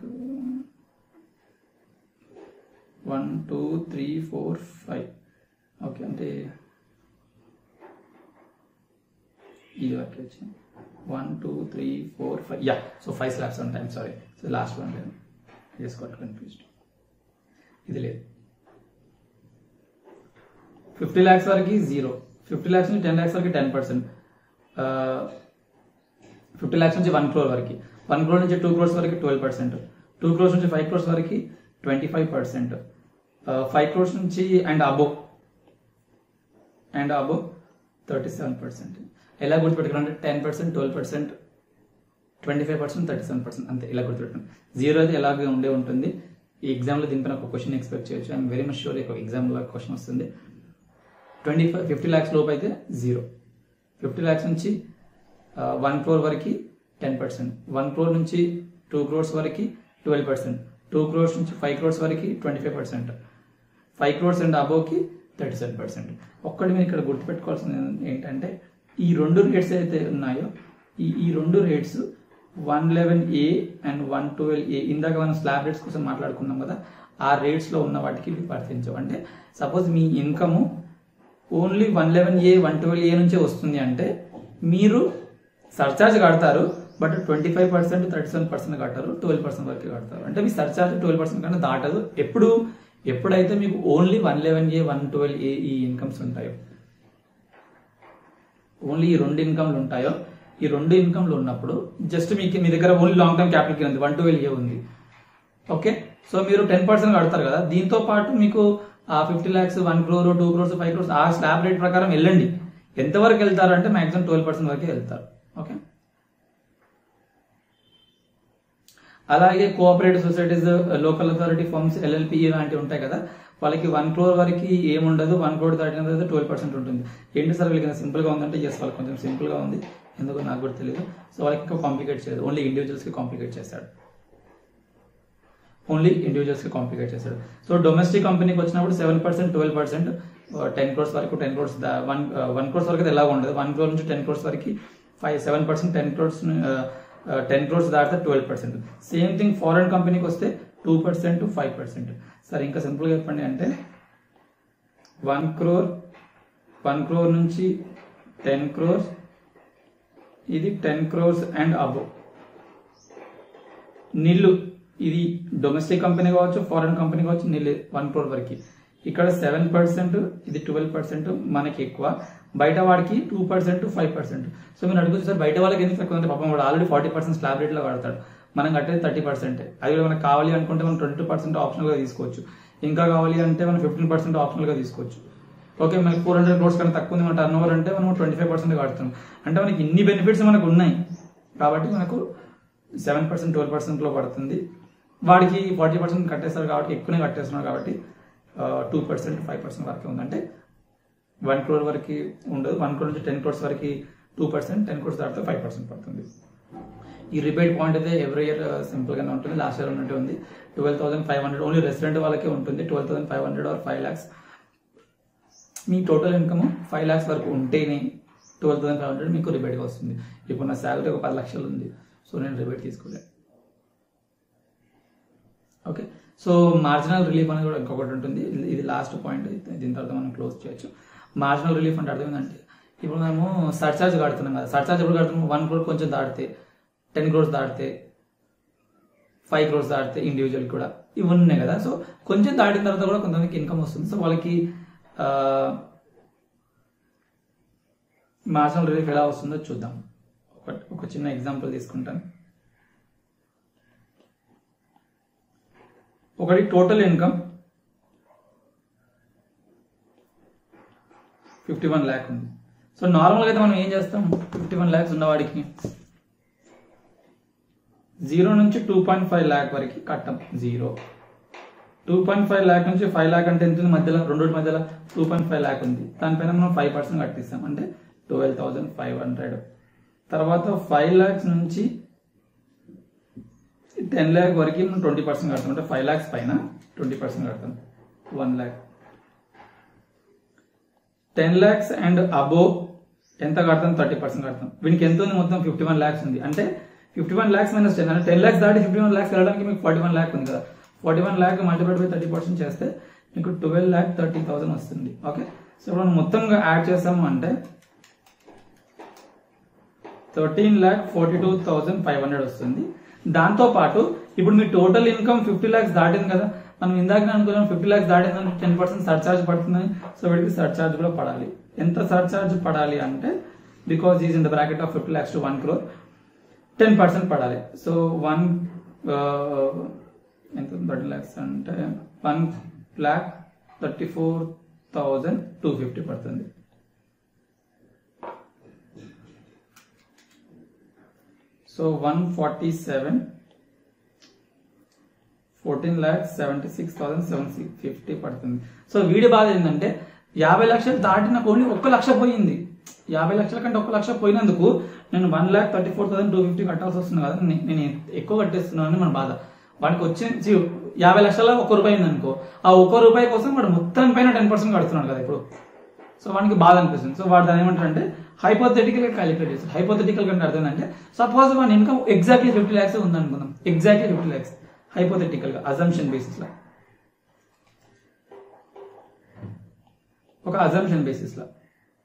one two three four five okay అంటే ఇది వరకు వచ్చింది one two three four five yeah so five slabs one time sorry so last one లేదు just got confused ఇది లేదు fifty lakhs వరకు zero fifty lakhs నుంచి ten lakhs వరకు టెన్ పర్సెంట్ ఫిఫ్టీ ల్యాక్స్ నుంచి వన్ క్రోర్ వరకు వన్ క్రోర్ నుంచి టూ క్రోర్స్ వరకు ట్వెల్వ్ పర్సెంట్ టూ క్రోర్స్ నుంచి ఫైవ్ క్రోర్స్ వరకు twenty five percent five crores నుంచి and above and above thirty seven percent ఎలా గుర్తుపెట్టుకోవాలంటే ten percent twelve percent twenty five percent thirty seven percent అంతే ఇలా గుర్తుపెట్టుకోండి జీరో అయితే ఎలాగే ఉండే ఉంటుంది ఈ ఎగ్జామ్లో దీనిపైన ఒక క్వశ్చన్ ఎక్స్పెక్ట్ చేయొచ్చు ఐఎమ్ వెరీ మచ్ షూర్ ఒక ఎగ్జామ్లో క్వశ్చన్ వస్తుంది ట్వంటీ ఫైవ్ ఫిఫ్టీ ల్యాక్స్ లోపు అయితే జీరో ఫిఫ్టీ ల్యాక్స్ నుంచి వన్ క్రోర్ వరకు టెన్ పర్సెంట్ వన్ క్రోర్ నుంచి టూ క్రోర్స్ వరకు ట్వెల్వ్ పర్సెంట్ టూ క్రోర్స్ నుంచి ఫైవ్ క్రోర్స్ వరకు twenty five percent five crores and అబోవ్కి థర్టీ సెవెన్ పర్సెంట్ ఒక్కటి మీరు ఇక్కడ గుర్తుపెట్టుకోవాల్సింది ఏంటంటే ఈ రెండు రేట్స్ అయితే ఉన్నాయో ఈ ఈ రెండు rates one eleven A and one twelve A ఇందాక మనం స్లాబ్ రేట్స్ కోసం మాట్లాడుకున్నాం కదా ఆ రేట్స్ లో ఉన్న వాటికి ఇవి వర్తించవు అంటే సపోజ్ మీ income only one eleven A one twelve A నుంచే వస్తుంది అంటే మీరు సర్చార్జ్ కడతారు but twenty five percent thirty seven percent కట్టారు ట్వెల్వ్ పర్సెంట్ వరకు కడతారు అంటే మీ సర్చార్జ్ ట్వెల్వ్ పర్సెంట్ కన్నా దాటదు ఎప్పుడు ఎప్పుడైతే మీకు only one eleven A one twelve A ఈ ఇన్కమ్స్ ఉంటాయో ఓన్లీ ఈ రెండు ఇన్కమ్లు ఉంటాయో ఈ రెండు ఇన్కమ్లు ఉన్నప్పుడు జస్ట్ మీకు మీ దగ్గర ఓన్లీ లాంగ్ టర్మ్ క్యాపిటల్ ఉంది వన్ ట్వెల్వ్ ఏ ఉంది ఓకే సో మీరు టెన్ పర్సెంట్ కడతారు కదా దీంతో పాటు మీకు ఆ fifty lakhs one crore two crores five crores ఆ స్లాబ్ రేట్ ప్రకారం వెళ్ళండి ఎంతవరకు వెళ్తారు అంటే మాక్సిమం ట్వెల్వ్ పర్సెంట్ వరకే వెళ్తారు ఓకే అలాగే cooperative societies local authority firms LLP ఇలాంటివి ఉంటాయి కదా వాళ్ళకి వన్ క్రోర్ వరకు ఏముండదు వన్ క్రోర్ దాటిన తర్వాత ట్వెల్వ్ పర్సెంట్ ఉంటుంది ఏంటి సార్ వీళ్ళకి సింపుల్ గా ఉందంటే ఎస్ వాళ్ళకి కొంచెం సింపుల్ గా ఉంది ఎందుకో నాకు కూడా తెలియదు సో వాళ్ళకి ఇంకా కాంప్లికేట్ చేయదు ఓన్లీ ఇండివిజువల్స్ కి కాంప్లికేట్ చేస్తాడు ఓన్లీ ఇండివిజువల్స్ కి కాంప్లికేట్ చేస్తాడు సో డొమెస్టిక్ కంపెనీకి వచ్చినప్పుడు seven percent twelve percent ten crores వరకు ten crores one one crores వరకు ఎలా ఉండదు వన్ క్రోర్ నుంచి టెన్ క్రోర్స్ వరకు five seven percent ten crores ten crores దాటితే twelve percent same thing foreign కంపెనీకి వస్తే two percent five percent sir ఇంకా సింపుల్గా చెప్పండి అంటే వన్ క్రోర్ వన్ క్రోర్ నుంచి టెన్ క్రోర్స్ ఇది ten crores and above nil ఇది డొమెస్టిక్ కంపెనీ కావచ్చు ఫారెన్ కంపెనీ కావచ్చు నిల్లు వన్ క్రోర్ వరకు ఇక్కడ సెవెన్ పర్సెంట్ ఇది ట్వెల్వ్ పర్సెంట్ మనకి ఎక్కువ బయట వాడికి two percent five percent so మీరు అడుగుతుంది సార్ బయట వాళ్ళకి ఎందుకు ఎక్కువ అంటే పాపం వాడు ఆల్రెడీ ఫార్టీ పర్సెంట్ స్లాబ్ రేట్లో కడతాడు మనం కట్టేది థర్టీ పర్సెంట్ అది కూడా మనకు కావాలి అనుకుంటే మనం ట్వంటీ పర్సెంట్ ఆప్షనల్ గా తీసుకోవచ్చు ఇంకా కావాలి అంటే మనం ఫిఫ్టీన్ పర్సెంట్ ఆప్షనల్ గా తీసుకోవచ్చు ఓకే మనకి ఫోర్ హండ్రెడ్ క్రోడ్స్ కన్నా తక్కువ ఉంది మన టర్న్ ఓవర్ అంటే మనం ట్వంటీ ఫైవ్ పర్సెంట్ కడుతున్నాం అంటే మనకి ఇన్ని బెనిఫిట్స్ మనకు ఉన్నాయి కాబట్టి మనకు సెవెన్ పర్సెంట్ ట్వెల్వ్ పర్సెంట్ లో పడుతుంది వాడికి ఫార్టీ పర్సెంట్ కట్టేస్తారు కాబట్టి ఎక్కువనే కట్టేస్తున్నారు కాబట్టి టూ పర్సెంట్ ఫైవ్ పర్సెంట్ వరకే ఉందంటే వన్ క్రోర్ వరకు ఉండదు వన్ క్రోర్ నుంచి టెన్ క్రోర్స్ వరకు టూ పర్సెంట్ టెన్ క్రోర్స్ దాటితే ఫైవ్ పర్సెంట్ పడుతుంది ఈ రిబేట్ పాయింట్ అయితే ఎవ్రీ ఇయర్ సింపుల్ గానే ఉంటుంది లాస్ట్ ఇయర్ ఉన్నట్టు ఉంది twelve thousand five hundred only resident వాళ్ళకే ఉంటుంది twelve thousand five hundred or five lakhs మీ టోటల్ ఇన్కమ్ ఫైవ్ ల్యాక్స్ వరకు ఉంటేనే ట్వెల్వ్ థౌసండ్ ఫైవ్ హండ్రెడ్ మీకు రిబేట్గా వస్తుంది ఇప్పుడు నా శాలరీ ఒక పది లక్షలు ఉంది సో నేను రిబేట్ తీసుకోలేదు ఓకే సో మార్జినల్ రిలీఫ్ అనేది కూడా ఇంకొకటి ఉంటుంది ఇది- ఇది లాస్ట్ పాయింట్ దీని తర్వాత మనం క్లోజ్ చేయొచ్చు మార్జినల్ రిలీఫ్ అంటే అర్థం ఏంటంటే ఇప్పుడు మనము సర్చార్జ్ కడుతున్నాం కదా సర్చార్జ్ ఎప్పుడు కడుతున్నాం వన్ క్రోర్ కొంచెం దాటితే టెన్ క్రోర్స్ దాటితే ఫైవ్ క్రోర్స్ దాటితే ఇండివిజువల్ కూడా ఇవన్నీ ఉన్నాయి కదా సో కొంచెం దాటిన తర్వాత కూడా కొంతమందికి ఇన్కమ్ వస్తుంది సో వాళ్ళకి మార్జినల్ రిలీఫ్ ఎలా వస్తుందో చూద్దాం ఒక ఒక చిన్న ఎగ్జాంపుల్ తీసుకుంటాను ఒకటి total income fifty one lakh ఉంది సో నార్మల్గా అయితే మనం ఏం చేస్తాం ఫిఫ్టీ వన్ ల్యాక్స్ ఉన్నవాడికి జీరో నుంచి టూ పాయింట్ ఫైవ్ ల్యాక్ వరకు కట్టం zero two point five lakh నుంచి ఫైవ్ ల్యాక్ అంటే ఎంత ఉంది మధ్యలో రెండు మధ్యలో టూ పాయింట్ ఫైవ్ ల్యాక్ ఉంది దానిపైన మనం ఫైవ్ పర్సెంట్ కట్టిస్తాం అంటే ట్వెల్వ్ థౌసండ్ ఫైవ్ హండ్రెడ్ తర్వాత ఫైవ్ ల్యాక్స్ నుంచి టెన్ ల్యాక్ వరకు మనం ట్వంటీ పర్సెంట్ కడతాం అంటే ఫైవ్ ల్యాక్స్ పైన ట్వంటీ పర్సెంట్ కడతాం one lakh ten lakhs and above ఎంత కడతాం థర్టీ పర్సెంట్ కడతాం వీనికి ఎంత ఉంది మొత్తం ఫిఫ్టీ వన్ ల్యాక్స్ ఉంది అంటే fifty one lakhs minus ten అంటే టెన్ ల్యాక్స్ దాటి ఫిఫ్టీ వన్ ల్యాక్స్ వెళ్ళడానికి మీకు ఫార్టీ వన్ ల్యాక్ ఉంది కదా forty one lakh multiplied by thirty percent చేస్తే మీకు ట్వెల్వ్ ల్యాక్ థర్టీ థౌసండ్ వస్తుంది ఓకే సో ఇప్పుడు మనం మొత్తంగా యాడ్ చేసాము అంటే thirteen lakh forty two thousand five hundred వస్తుంది దాంతో పాటు ఇప్పుడు మీ టోటల్ ఇన్కమ్ ఫిఫ్టీ ల్యాక్స్ దాటింది కదా మనం ఇందాక అనుకున్నాం ఫిఫ్టీ ల్యాక్స్ దాటిందంటే టెన్ పర్సెంట్ సర్చార్జ్ పడుతుందని సో వీడికి సర్చార్జ్ కూడా పడాలి ఎంత సర్చార్జ్ పడాలి అంటే because is in the bracket of fifty lakhs to one crore ten percent పడాలి సో వన్ ఎంత థర్టీ ల్యాక్స్ అంటే one lakh thirty four thousand two fifty పడుతుంది so one forty seven fourteen lakhs seventy six thousand seven fifty పడుతుంది so వీడి బాధ ఏంటంటే యాభై లక్షలు దాటిన ఓన్లీ ఒక్క లక్ష పోయింది యాభై లక్షల కంటే ఒక్క లక్ష పోయినందుకు నేను one lakh thirty four thousand two fifty కట్టాల్సి వస్తుంది కదా నే- నేను ఎక్కువ కట్టేస్తున్నాను అని మన బాధ వాడికి వచ్చే చి- యాభై లక్షల ఒక్క రూపాయి ఉంది అనుకో ఆ ఒక్క రూపాయి కోసం వాడు మొత్తం పైన టెన్ పర్సెంట్ కడుతున్నాడు కదా ఇప్పుడు సో వానికి బాధ అనిపిస్తుంది సో వాడు దాని ఏమంటారు అంటే హైపోథెటికల్ గా క్యాలిక్యులేట్ చేస్తారు హైపోథెటికల్ అంటే అర్థం ఏంటంటే సపోజ్ వాడి ఇన్కమ్ ఎగ్జాక్ట్లీ ఫిఫ్టీ ల్యాక్స్ ఉంది అనుకుందాం ఎగ్జాక్ట్లీ ఫిఫ్టీ ల్యాక్స్ హైపోథెటికల్ గా అజంప్షన్ బేసిస్ లో ఒక అజంప్షన్ బేసిస్ లో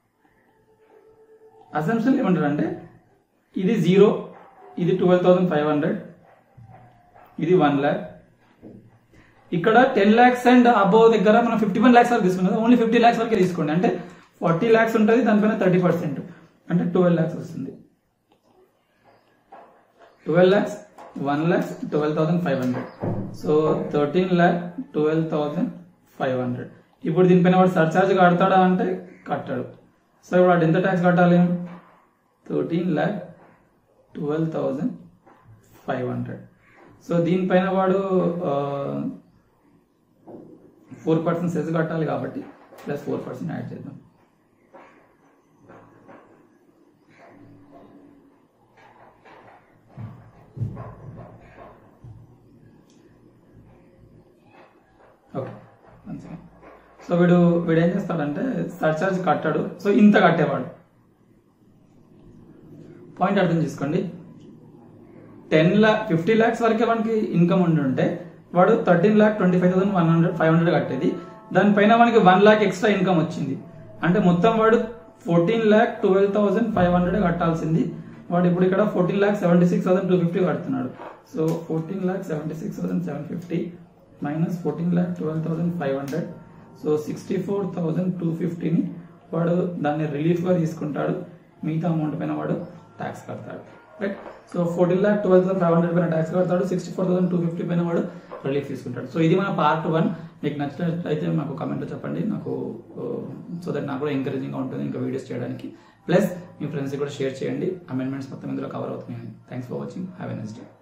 అజంప్షన్ ఏమంటారు అంటే ఇది జీరో ఇది ట్వెల్వ్ థౌసండ్ ఫైవ్ హండ్రెడ్ ఇది వన్ ల్యాక్ ఇక్కడ టెన్ ల్యాక్స్ అండ్ అబోవ్ దగ్గర మనం ఫిఫ్టీ వన్ ల్యాక్స్ వరకు తీసుకున్నాం ఓన్లీ ఫిఫ్టీ ల్యాక్స్ వరకే తీసుకోండి అంటే ఫార్టీ ల్యాక్స్ ఉంటుంది దానిపైన థర్టీ పర్సెంట్ అంటే ట్వెల్వ్ ల్యాక్స్ వస్తుంది twelve lakhs one lakh twelve thousand five hundred so thirteen lakh twelve thousand five hundred ఇప్పుడు దీనిపైన వాడు సర్చార్జ్ కడతాడా అంటే కట్టాడు సో ఇప్పుడు వాడు ఎంత ట్యాక్స్ కట్టాలి thirteen lakh twelve thousand five hundred so దీనిపైన వాడు ఫోర్ పర్సెంట్ సెస్ కట్టాలి కాబట్టి ప్లస్ ఫోర్ పర్సెంట్ యాడ్ చేద్దాం ఓకే మంచిగా సో వీడు వీడు ఏం చేస్తాడంటే సర్చార్జ్ కట్టాడు సో ఇంత కట్టేవాడు పాయింట్ అర్థం చేసుకోండి టెన్ ల్యాక్ ఫిఫ్టీ ల్యాక్స్ వరకే వానికి ఇన్కమ్ ఉండి ఉంటే వాడు thirteen lakh twenty five thousand one hundred five hundred కట్టేది దానిపైన వానికి వన్ ల్యాక్ ఎక్స్ట్రా ఇన్కమ్ వచ్చింది అంటే మొత్తం వాడు fourteen lakh twelve thousand five hundred కట్టాల్సింది వాడు ఇప్పుడు ఇక్కడ fourteen lakh seventy six thousand two fifty కడుతున్నాడు so fourteen lakh seventy six thousand seven fifty minus fourteen lakh twelve thousand five hundred so sixty four thousand two ఫిఫ్టీని వాడు దాన్ని రిలీఫ్గా తీసుకుంటాడు మిగతా అమౌంట్ పైన వాడు ట్యాక్స్ కడతాడు right so fourteen lakh twelve thousand five hundred పైన ట్యాక్స్ కడతాడు sixty four thousand two fifty పైన వాడు రిలీఫ్ తీసుకుంటాడు సో ఇది మన పార్ట్ వన్ మీకు నచ్చినట్లయితే మాకు కామెంట్లో చెప్పండి నాకు సో దట్ నాకు కూడా ఎంకరేజింగ్గా ఉంటుంది ఇంకా వీడియోస్ చేయడానికి ప్లస్ మీ ఫ్రెండ్స్కి కూడా షేర్ చేయండి అమెండ్మెంట్స్ మొత్తం ఇందులో కవర్ అవుతున్నాయి thanks for watching have a next day